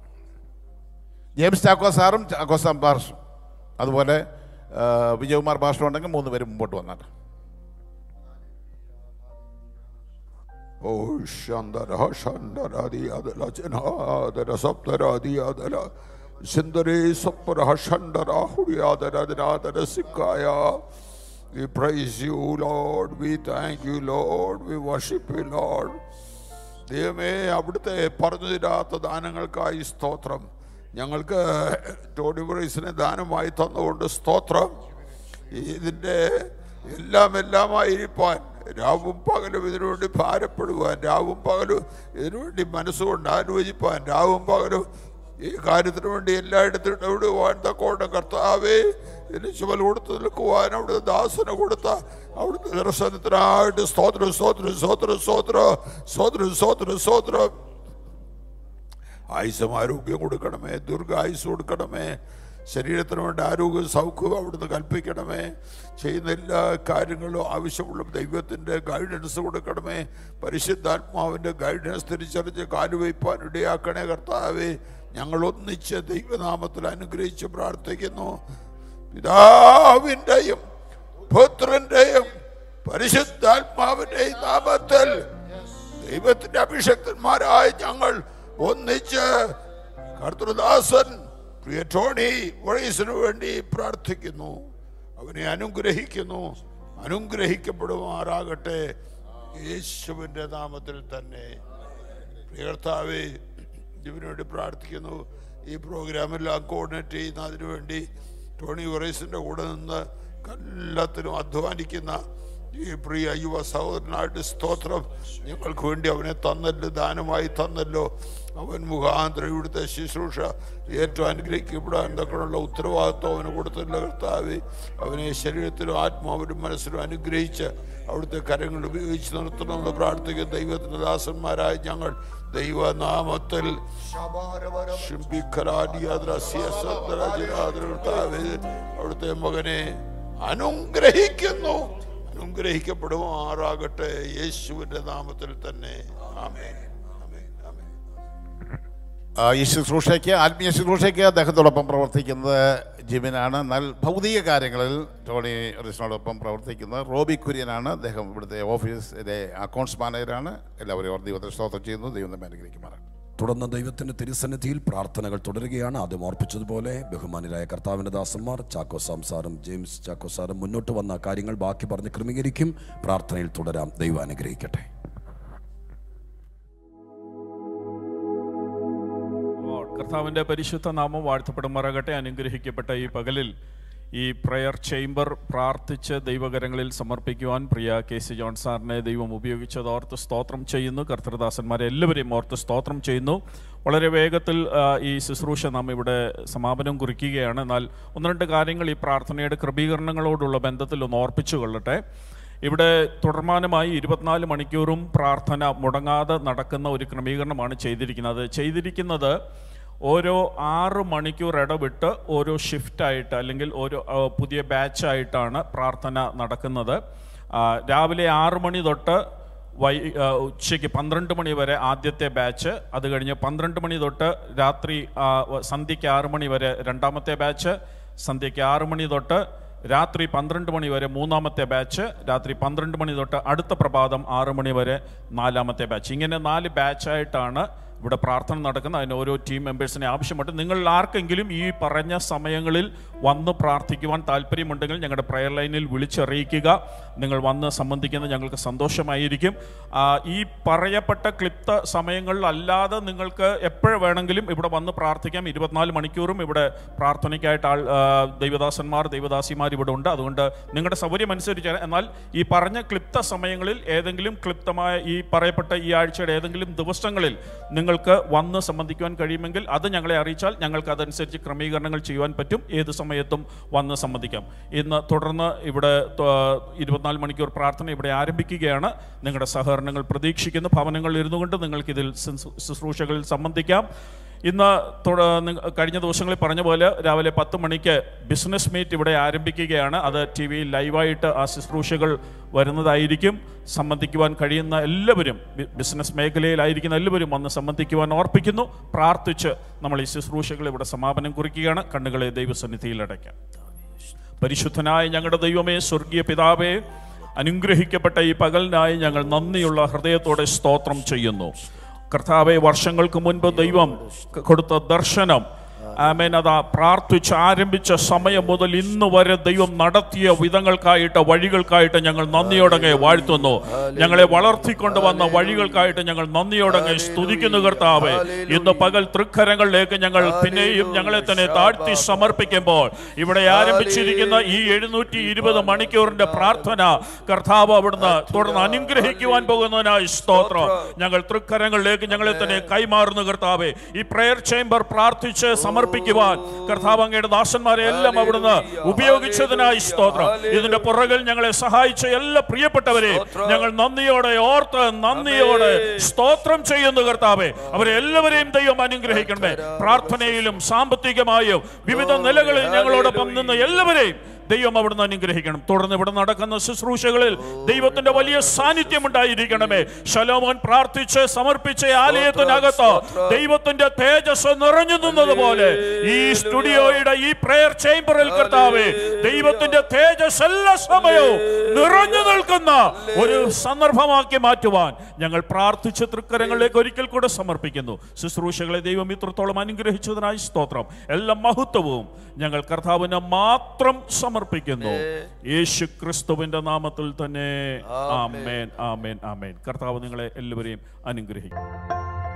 ജെയിംസ് ചാക്കോ സാറും ചാക്കോ സാം പാർസും അതുപോലെ ആ, വിജയകുമാർ പാസ്റ്റർ ഉണ്ടെങ്കിൽ മൂന്ന് പേരും മുമ്പോട്ട് വന്നിട്ട്
ഓ ശാന്തര ശാന്തരാദി അതല ജനാദര സപ്തരാദി അതല സിന്ദരേ സപ്പര ഷണ്ടര ഹുടിയാദര ദിനാദര സിക്കായ We praise you, Lord. We thank you, Lord. We worship you, Lord. ദൈവമേ അവിടുത്തെ പറഞ്ഞു തരാത്ത ദാനങ്ങൾക്കായി സ്തോത്രം ഞങ്ങൾക്ക് ടോണി ബ്രൈസിനെ ദാനമായി തന്നുകൊണ്ട് സ്തോത്രം ഇതിൻ്റെ എല്ലാം എല്ലാമായിരിക്കാൻ രാവും പകലും ഇതിനുവേണ്ടി ഭാരപ്പെടുവാൻ രാവും പകലും ഇതിനുവേണ്ടി മനസ്സുകൊണ്ട് ആലോചിപ്പാൻ രാവും പകലും ഈ കാര്യത്തിന് വേണ്ടി എല്ലായിടത്തും ഇടപെടുവാൻ തക്കോട്ടെ കർത്താവേ എന്നെ ചുമൽ കൊടുത്ത് നിൽക്കുവാൻ അവിടുത്തെ ദാസന് കൊടുത്ത അവിടുത്തെ ദർശനത്തിനായിട്ട് സ്തോത്രം സ്തോത്രം സ്തോത്രം സ്തോത്രം സ്തോത്രം സ്തോത്രം സ്തോത്രം ആയുസം ആരോഗ്യം കൊടുക്കണമേ ദീർഘായുസ് കൊടുക്കണമേ ശരീരത്തിന് വേണ്ട ആരോഗ്യ സൗഖ്യം അവിടുന്ന് കൽപ്പിക്കണമേ ചെയ്യുന്ന എല്ലാ കാര്യങ്ങളും ആവശ്യമുള്ള ദൈവത്തിൻ്റെ ഗൈഡൻസ് കൊടുക്കണമേ പരിശുദ്ധാത്മാവിൻ്റെ ഗൈഡൻസ് തിരിച്ചറിഞ്ഞ് കാലുവയ്പ്പാൻ ഇടയാക്കണേ കർത്താവേ ഞങ്ങൾ ഒന്നിച്ച് ദൈവനാമത്തിൽ അനുഗ്രഹിച്ച് പ്രാർത്ഥിക്കുന്നു പിതാവിൻ്റെയും പുത്രൻ്റെയും പരിശുദ്ധാത്മാവിൻ്റെയും നാമത്തിൽ ദൈവത്തിന്റെ അഭിഷക്തന്മാരായ ഞങ്ങൾ ഒന്നിച്ച് കർത്തൃദാസൻ പ്രിയ ടോണി വഴീസിനു വേണ്ടി പ്രാർത്ഥിക്കുന്നു അവനെ അനുഗ്രഹിക്കുന്നു അനുഗ്രഹിക്കപ്പെടുമാറാകട്ടെ യേശുവിൻ്റെ നാമത്തിൽ തന്നെ പ്രിയർത്താവേ ഇതിനു വേണ്ടി പ്രാർത്ഥിക്കുന്നു ഈ പ്രോഗ്രാമെല്ലാം കോർഡിനേറ്റ് ചെയ്യുന്ന അതിനുവേണ്ടി ടോണി വറൈസിൻ്റെ കൂടെ നിന്ന് എല്ലാത്തിനും അധ്വാനിക്കുന്ന ഈ പ്രിയ യുവ സഹോദരനായിട്ട് സ്തോത്രം ഞങ്ങൾക്ക് വേണ്ടി അവനെ തന്നല്ലോ ദാനമായി തന്നല്ലോ അവൻ മുഖാന്തരം ഇവിടുത്തെ ശുശ്രൂഷ ഏറ്റവും അനുഗ്രഹിക്കപ്പെടാൻ എന്തൊക്കെയുള്ള ഉത്തരവാദിത്വം അവന് കൊടുത്തില്ല കർത്താവെ അവനെ ശരീരത്തിലും ആത്മാവിലും മനസ്സിലും അനുഗ്രഹിച്ച് അവിടുത്തെ കരങ്ങൾ ഉപയോഗിച്ച് നിർത്തണമെന്ന് പ്രാർത്ഥിക്കുന്ന ദൈവത്തിൻ്റെ ദാസന്മാരായ ഞങ്ങൾ ദൈവനാമത്തിൽ കർത്താവേ, അവിടുത്തെ മകനെ അനുഗ്രഹിക്കുന്നു അനുഗ്രഹിക്കപ്പെടുമാറാകട്ടെ യേശുവിൻ്റെ നാമത്തിൽ തന്നെ ആമേൻ ആമേൻ ആമേൻ
ആ, ഈ ശുശ്രൂഷയ്ക്ക് ആത്മീയ ശുശ്രൂഷയ്ക്ക് അദ്ദേഹത്തോടൊപ്പം പ്രവർത്തിക്കുന്നത് ജിമിനാണ് എന്നാൽ ഭൗതിക കാര്യങ്ങളിൽ ടോണി റിസിനോടൊപ്പം പ്രവർത്തിക്കുന്ന റോബി കുര്യനാണ് അദ്ദേഹം ഇവിടുത്തെ ഓഫീസിലെ അക്കൗണ്ട്സ് മാനേജറാണ് എല്ലാവരെയും ഓർ ദൈവത്തെ സ്തോത്രം ചെയ്യുന്നു ദൈവം നമ്മെ അനുഗ്രഹിക്കുമാറാണ്
തുടർന്ന് ദൈവത്തിന്റെ തിരുസന്നിധിയിൽ പ്രാർത്ഥനകൾ തുടരുകയാണ് ആദ്യം ഓർപ്പിച്ചതുപോലെ ബഹുമാനരായ കർത്താവിന്റെ ദാസന്മാർ ചാക്കോ സംസാരം ജെയിംസ് ചാക്കോ സാറും മുന്നോട്ട് വന്ന കാര്യങ്ങൾ ബാക്കി പറഞ്ഞ് ക്രമീകരിക്കും പ്രാർത്ഥനയിൽ തുടരാം ദൈവം അനുഗ്രഹിക്കട്ടെ
ലോർഡ്. കർത്താവിൻ്റെ പരിശുദ്ധ നാമം വാഴ്ത്തപ്പെടുമാറാകട്ടെ അനുഗ്രഹിക്കപ്പെട്ട ഈ പകലിൽ ഈ പ്രയർ ചേംബർ പ്രാർത്ഥിച്ച് ദൈവകരങ്ങളിൽ സമർപ്പിക്കുവാൻ പ്രിയ കെ സി ജോൺ സാറിനെ ദൈവം ഉപയോഗിച്ചത് ഓർത്ത് സ്തോത്രം ചെയ്യുന്നു കർത്തൃദാസന്മാരെ എല്ലാവരെയും ഓർത്ത് സ്തോത്രം ചെയ്യുന്നു വളരെ വേഗത്തിൽ ആ, ഈ ശുശ്രൂഷ നാം ഇവിടെ സമാപനം കുറിക്കുകയാണ് എന്നാൽ ഒന്ന് രണ്ട് കാര്യങ്ങൾ ഈ പ്രാർത്ഥനയുടെ ക്രമീകരണങ്ങളോടുള്ള ബന്ധത്തിൽ ഒന്ന് ഓർപ്പിച്ചു കൊള്ളട്ടെ ഇവിടെ തുടർമാനമായി ഇരുപത്തിനാല് മണിക്കൂറും പ്രാർത്ഥന മുടങ്ങാതെ നടക്കുന്ന ഒരു ക്രമീകരണമാണ് ചെയ്തിരിക്കുന്നത് ചെയ്തിരിക്കുന്നത് ഓരോ ആറ് മണിക്കൂർ ഇടവിട്ട് ഓരോ ഷിഫ്റ്റായിട്ട് അല്ലെങ്കിൽ ഓരോ ആ, പുതിയ ബാച്ചായിട്ടാണ് പ്രാർത്ഥന നടക്കുന്നത് ആ, രാവിലെ ആറ് മണി തൊട്ട് വൈ ആ, ഉച്ചയ്ക്ക് പന്ത്രണ്ട് മണി വരെ ആദ്യത്തെ ബാച്ച് അത് കഴിഞ്ഞ് പന്ത്രണ്ട് മണി തൊട്ട് രാത്രി ആ, വ- സന്ധ്യയ്ക്ക് ആറ് മണി വരെ രണ്ടാമത്തെ ബാച്ച് സന്ധ്യയ്ക്ക് ആറ് മണി തൊട്ട് രാത്രി പന്ത്രണ്ട് മണി വരെ മൂന്നാമത്തെ ബാച്ച് രാത്രി പന്ത്രണ്ട് മണി തൊട്ട് അടുത്ത പ്രഭാതം ആറ് മണി വരെ നാലാമത്തെ ബാച്ച് ഇങ്ങനെ നാല് ബാച്ചായിട്ടാണ് ഇവിടെ പ്രാർത്ഥന നടക്കുന്ന അതിന് ഓരോ ടീം മെമ്പേഴ്സിനെ ആവശ്യമുണ്ട് നിങ്ങൾ ആർക്കെങ്കിലും ഈ പറഞ്ഞ സമയങ്ങളിൽ വന്ന് പ്രാർത്ഥിക്കുവാൻ താല്പര്യമുണ്ടെങ്കിൽ ഞങ്ങളുടെ പ്രയർ ലൈനിൽ വിളിച്ചറിയിക്കുക നിങ്ങൾ വന്ന് സംബന്ധിക്കുന്നത് ഞങ്ങൾക്ക് സന്തോഷമായിരിക്കും ആ, ഈ പറയപ്പെട്ട ക്ലിപ്ത സമയങ്ങളിൽ അല്ലാതെ നിങ്ങൾക്ക് എപ്പോഴും വേണമെങ്കിലും ഇവിടെ വന്ന് പ്രാർത്ഥിക്കാം ഇരുപത്തിനാല് മണിക്കൂറും ഇവിടെ പ്രാർത്ഥനയ്ക്കായിട്ട് ആൾ ആ, ദൈവദാസന്മാർ ദൈവദാസിമാർ ഇവിടെ ഉണ്ട് അതുകൊണ്ട് നിങ്ങളുടെ സൗകര്യം അനുസരിച്ച് എന്നാൽ ഈ പറഞ്ഞ ക്ലിപ്ത സമയങ്ങളിൽ ഏതെങ്കിലും ക്ലിപ്തമായ ഈ പറയപ്പെട്ട ഈ ആഴ്ചയുടെ ഏതെങ്കിലും ദിവസങ്ങളിൽ നിങ്ങൾക്ക് വന്ന് സംബന്ധിക്കുവാൻ കഴിയുമെങ്കിൽ അത് ഞങ്ങളെ അറിയിച്ചാൽ ഞങ്ങൾക്ക് അതനുസരിച്ച് ക്രമീകരണങ്ങൾ ചെയ്യുവാൻ പറ്റും ഏത് സമയത്തും വന്ന് സംബന്ധിക്കാം ഇന്ന് തുടർന്ന് ഇവിടെ ത- ഇരുപത്തിനാല് മണിക്കൂർ പ്രാർത്ഥന ഇവിടെ ആരംഭിക്കുകയാണ് നിങ്ങളുടെ സഹകരണങ്ങൾ പ്രതീക്ഷിക്കുന്നു ഭവനങ്ങളിൽ ഇരുന്നു കൊണ്ട് നിങ്ങൾക്ക് ഇതിൽ ശുശ്രൂ- ശുശ്രൂഷകളിൽ സംബന്ധിക്കാം ഇന്ന് തുട- നിങ്ങ- കഴിഞ്ഞ ദിവസങ്ങളിൽ പറഞ്ഞ പോലെ രാവിലെ പത്ത് മണിക്ക് ബിസിനസ് മീറ്റ് ഇവിടെ ആരംഭിക്കുകയാണ് അത് ടി വിയിൽ ലൈവായിട്ട് ആ ശുശ്രൂഷകൾ വരുന്നതായിരിക്കും സംബന്ധിക്കുവാൻ കഴിയുന്ന എല്ലാവരും ബി- ബിസിനസ് മേഖലയിലായിരിക്കുന്ന എല്ലാവരും വന്ന് സംബന്ധിക്കുവാൻ ഓർപ്പിക്കുന്നു പ്രാർത്ഥിച്ച് നമ്മൾ ഈ ശുശ്രൂഷകൾ ഇവിടെ സമാപനം കുറിക്കുകയാണ് കണ്ണുകളെ ദൈവസന്നിധിയിൽ അടയ്ക്കാം പരിശുദ്ധനായ ഞങ്ങളുടെ ദൈവമേ സ്വർഗീയ പിതാവേ അനുഗ്രഹിക്കപ്പെട്ട ഈ പകലിനായി ഞങ്ങൾ നന്ദിയുള്ള ഹൃദയത്തോടെ സ്തോത്രം ചെയ്യുന്നു കർത്താവെ വർഷങ്ങൾക്ക് മുൻപ് ദൈവം ക- കൊടുത്ത ദർശനം ആമേൻ അതാ പ്രാർത്ഥിച്ച് ആരംഭിച്ച സമയം മുതൽ ഇന്ന് വരെ ദൈവം നടത്തിയ വിധങ്ങൾക്കായിട്ട് വഴികൾക്കായിട്ട് ഞങ്ങൾ നന്ദിയോടങ്ങെ വാഴ്ത്തുന്നു ഞങ്ങളെ വളർത്തിക്കൊണ്ടുവന്ന വഴികൾക്കായിട്ട് ഞങ്ങൾ നന്ദിയോടങ്ങെ സ്തുതിക്കുന്നു കർത്താവേ ഇന്ന് പകൽ തൃക്കരങ്ങളിലേക്ക് ഞങ്ങൾ പിന്നെയും ഞങ്ങളെ തന്നെ താഴ്ത്തി സമർപ്പിക്കുമ്പോൾ ഇവിടെ ആരംഭിച്ചിരിക്കുന്ന ഈ എഴുന്നൂറ്റി ഇരുപത് മണിക്കൂറിന്റെ പ്രാർത്ഥന കർത്താവ് അവിടുന്ന് തുടർന്ന് അനുഗ്രഹിക്കുവാൻ പോകുന്നതിനായി സ്തോത്രം ഞങ്ങൾ തൃക്കരങ്ങളിലേക്ക് ഞങ്ങളെ തന്നെ കൈമാറുന്നു കർത്താവെ ഈ പ്രയർ ചേംബർ പ്രാർത്ഥിച്ച് സമർപ്പിക്കുവാൻ കർത്താവ് അങ്ങയുടെ ദാസന്മാരെ എല്ലാം അവിടുന്ന് ഉപയോഗിച്ചതിനായി സ്തോത്രം ഇതിന്റെ പുറകിൽ ഞങ്ങളെ സഹായിച്ച എല്ലാ പ്രിയപ്പെട്ടവരെയും ഞങ്ങൾ നന്ദിയോടെ ഓർത്ത് നന്ദിയോടെ സ്തോത്രം ചെയ്യുന്നു കർത്താവെ അവരെ എല്ലാവരെയും ദൈവം അനുഗ്രഹിക്കണമേ പ്രാർത്ഥനയിലും സാമ്പത്തികമായും വിവിധ നിലകളിൽ ഞങ്ങളോടൊപ്പം നിന്ന് എല്ലാവരെയും ദൈവം അവിടുന്ന് അനുഗ്രഹിക്കണം തുടർന്ന് ഇവിടെ നടക്കുന്ന ശുശ്രൂഷകളിൽ ദൈവത്തിന്റെ വലിയ സാന്നിധ്യം ഉണ്ടായിരിക്കണമേ ശലോമോൻ പ്രാർത്ഥിച്ച് സമർപ്പിച്ച ആലയത്തിനകത്ത് ദൈവത്തിന്റെ തേജസ് നിറഞ്ഞു നിന്നതുപോലെ ഈ സ്റ്റുഡിയോയുടെ ഈ പ്രയർ ചേംബറിൽ കർത്താവേ ദൈവത്തിന്റെ തേജസ് എല്ലാ സമയവും നിറഞ്ഞു നിൽക്കുന്ന ഒരു സന്ദർഭമാക്കി മാറ്റുവാൻ ഞങ്ങൾ പ്രാർത്ഥിച്ച തൃക്കരങ്ങളിലേക്ക് ഒരിക്കൽ കൂടെ സമർപ്പിക്കുന്നു ശുശ്രൂഷകളെ ദൈവം ഇത്രത്തോളം അനുഗ്രഹിച്ചതിനായി സ്തോത്രം എല്ലാ മഹത്വവും ഞങ്ങൾ കർത്താവിന് മാത്രം സമർപ്പിക്കുന്നു യേശു ക്രിസ്തുവിന്റെ നാമത്തിൽ തന്നെ ആമേൻ ആമേൻ ആമേൻ കർത്താവ് നിങ്ങളെ എല്ലാവരെയും അനുഗ്രഹിക്കും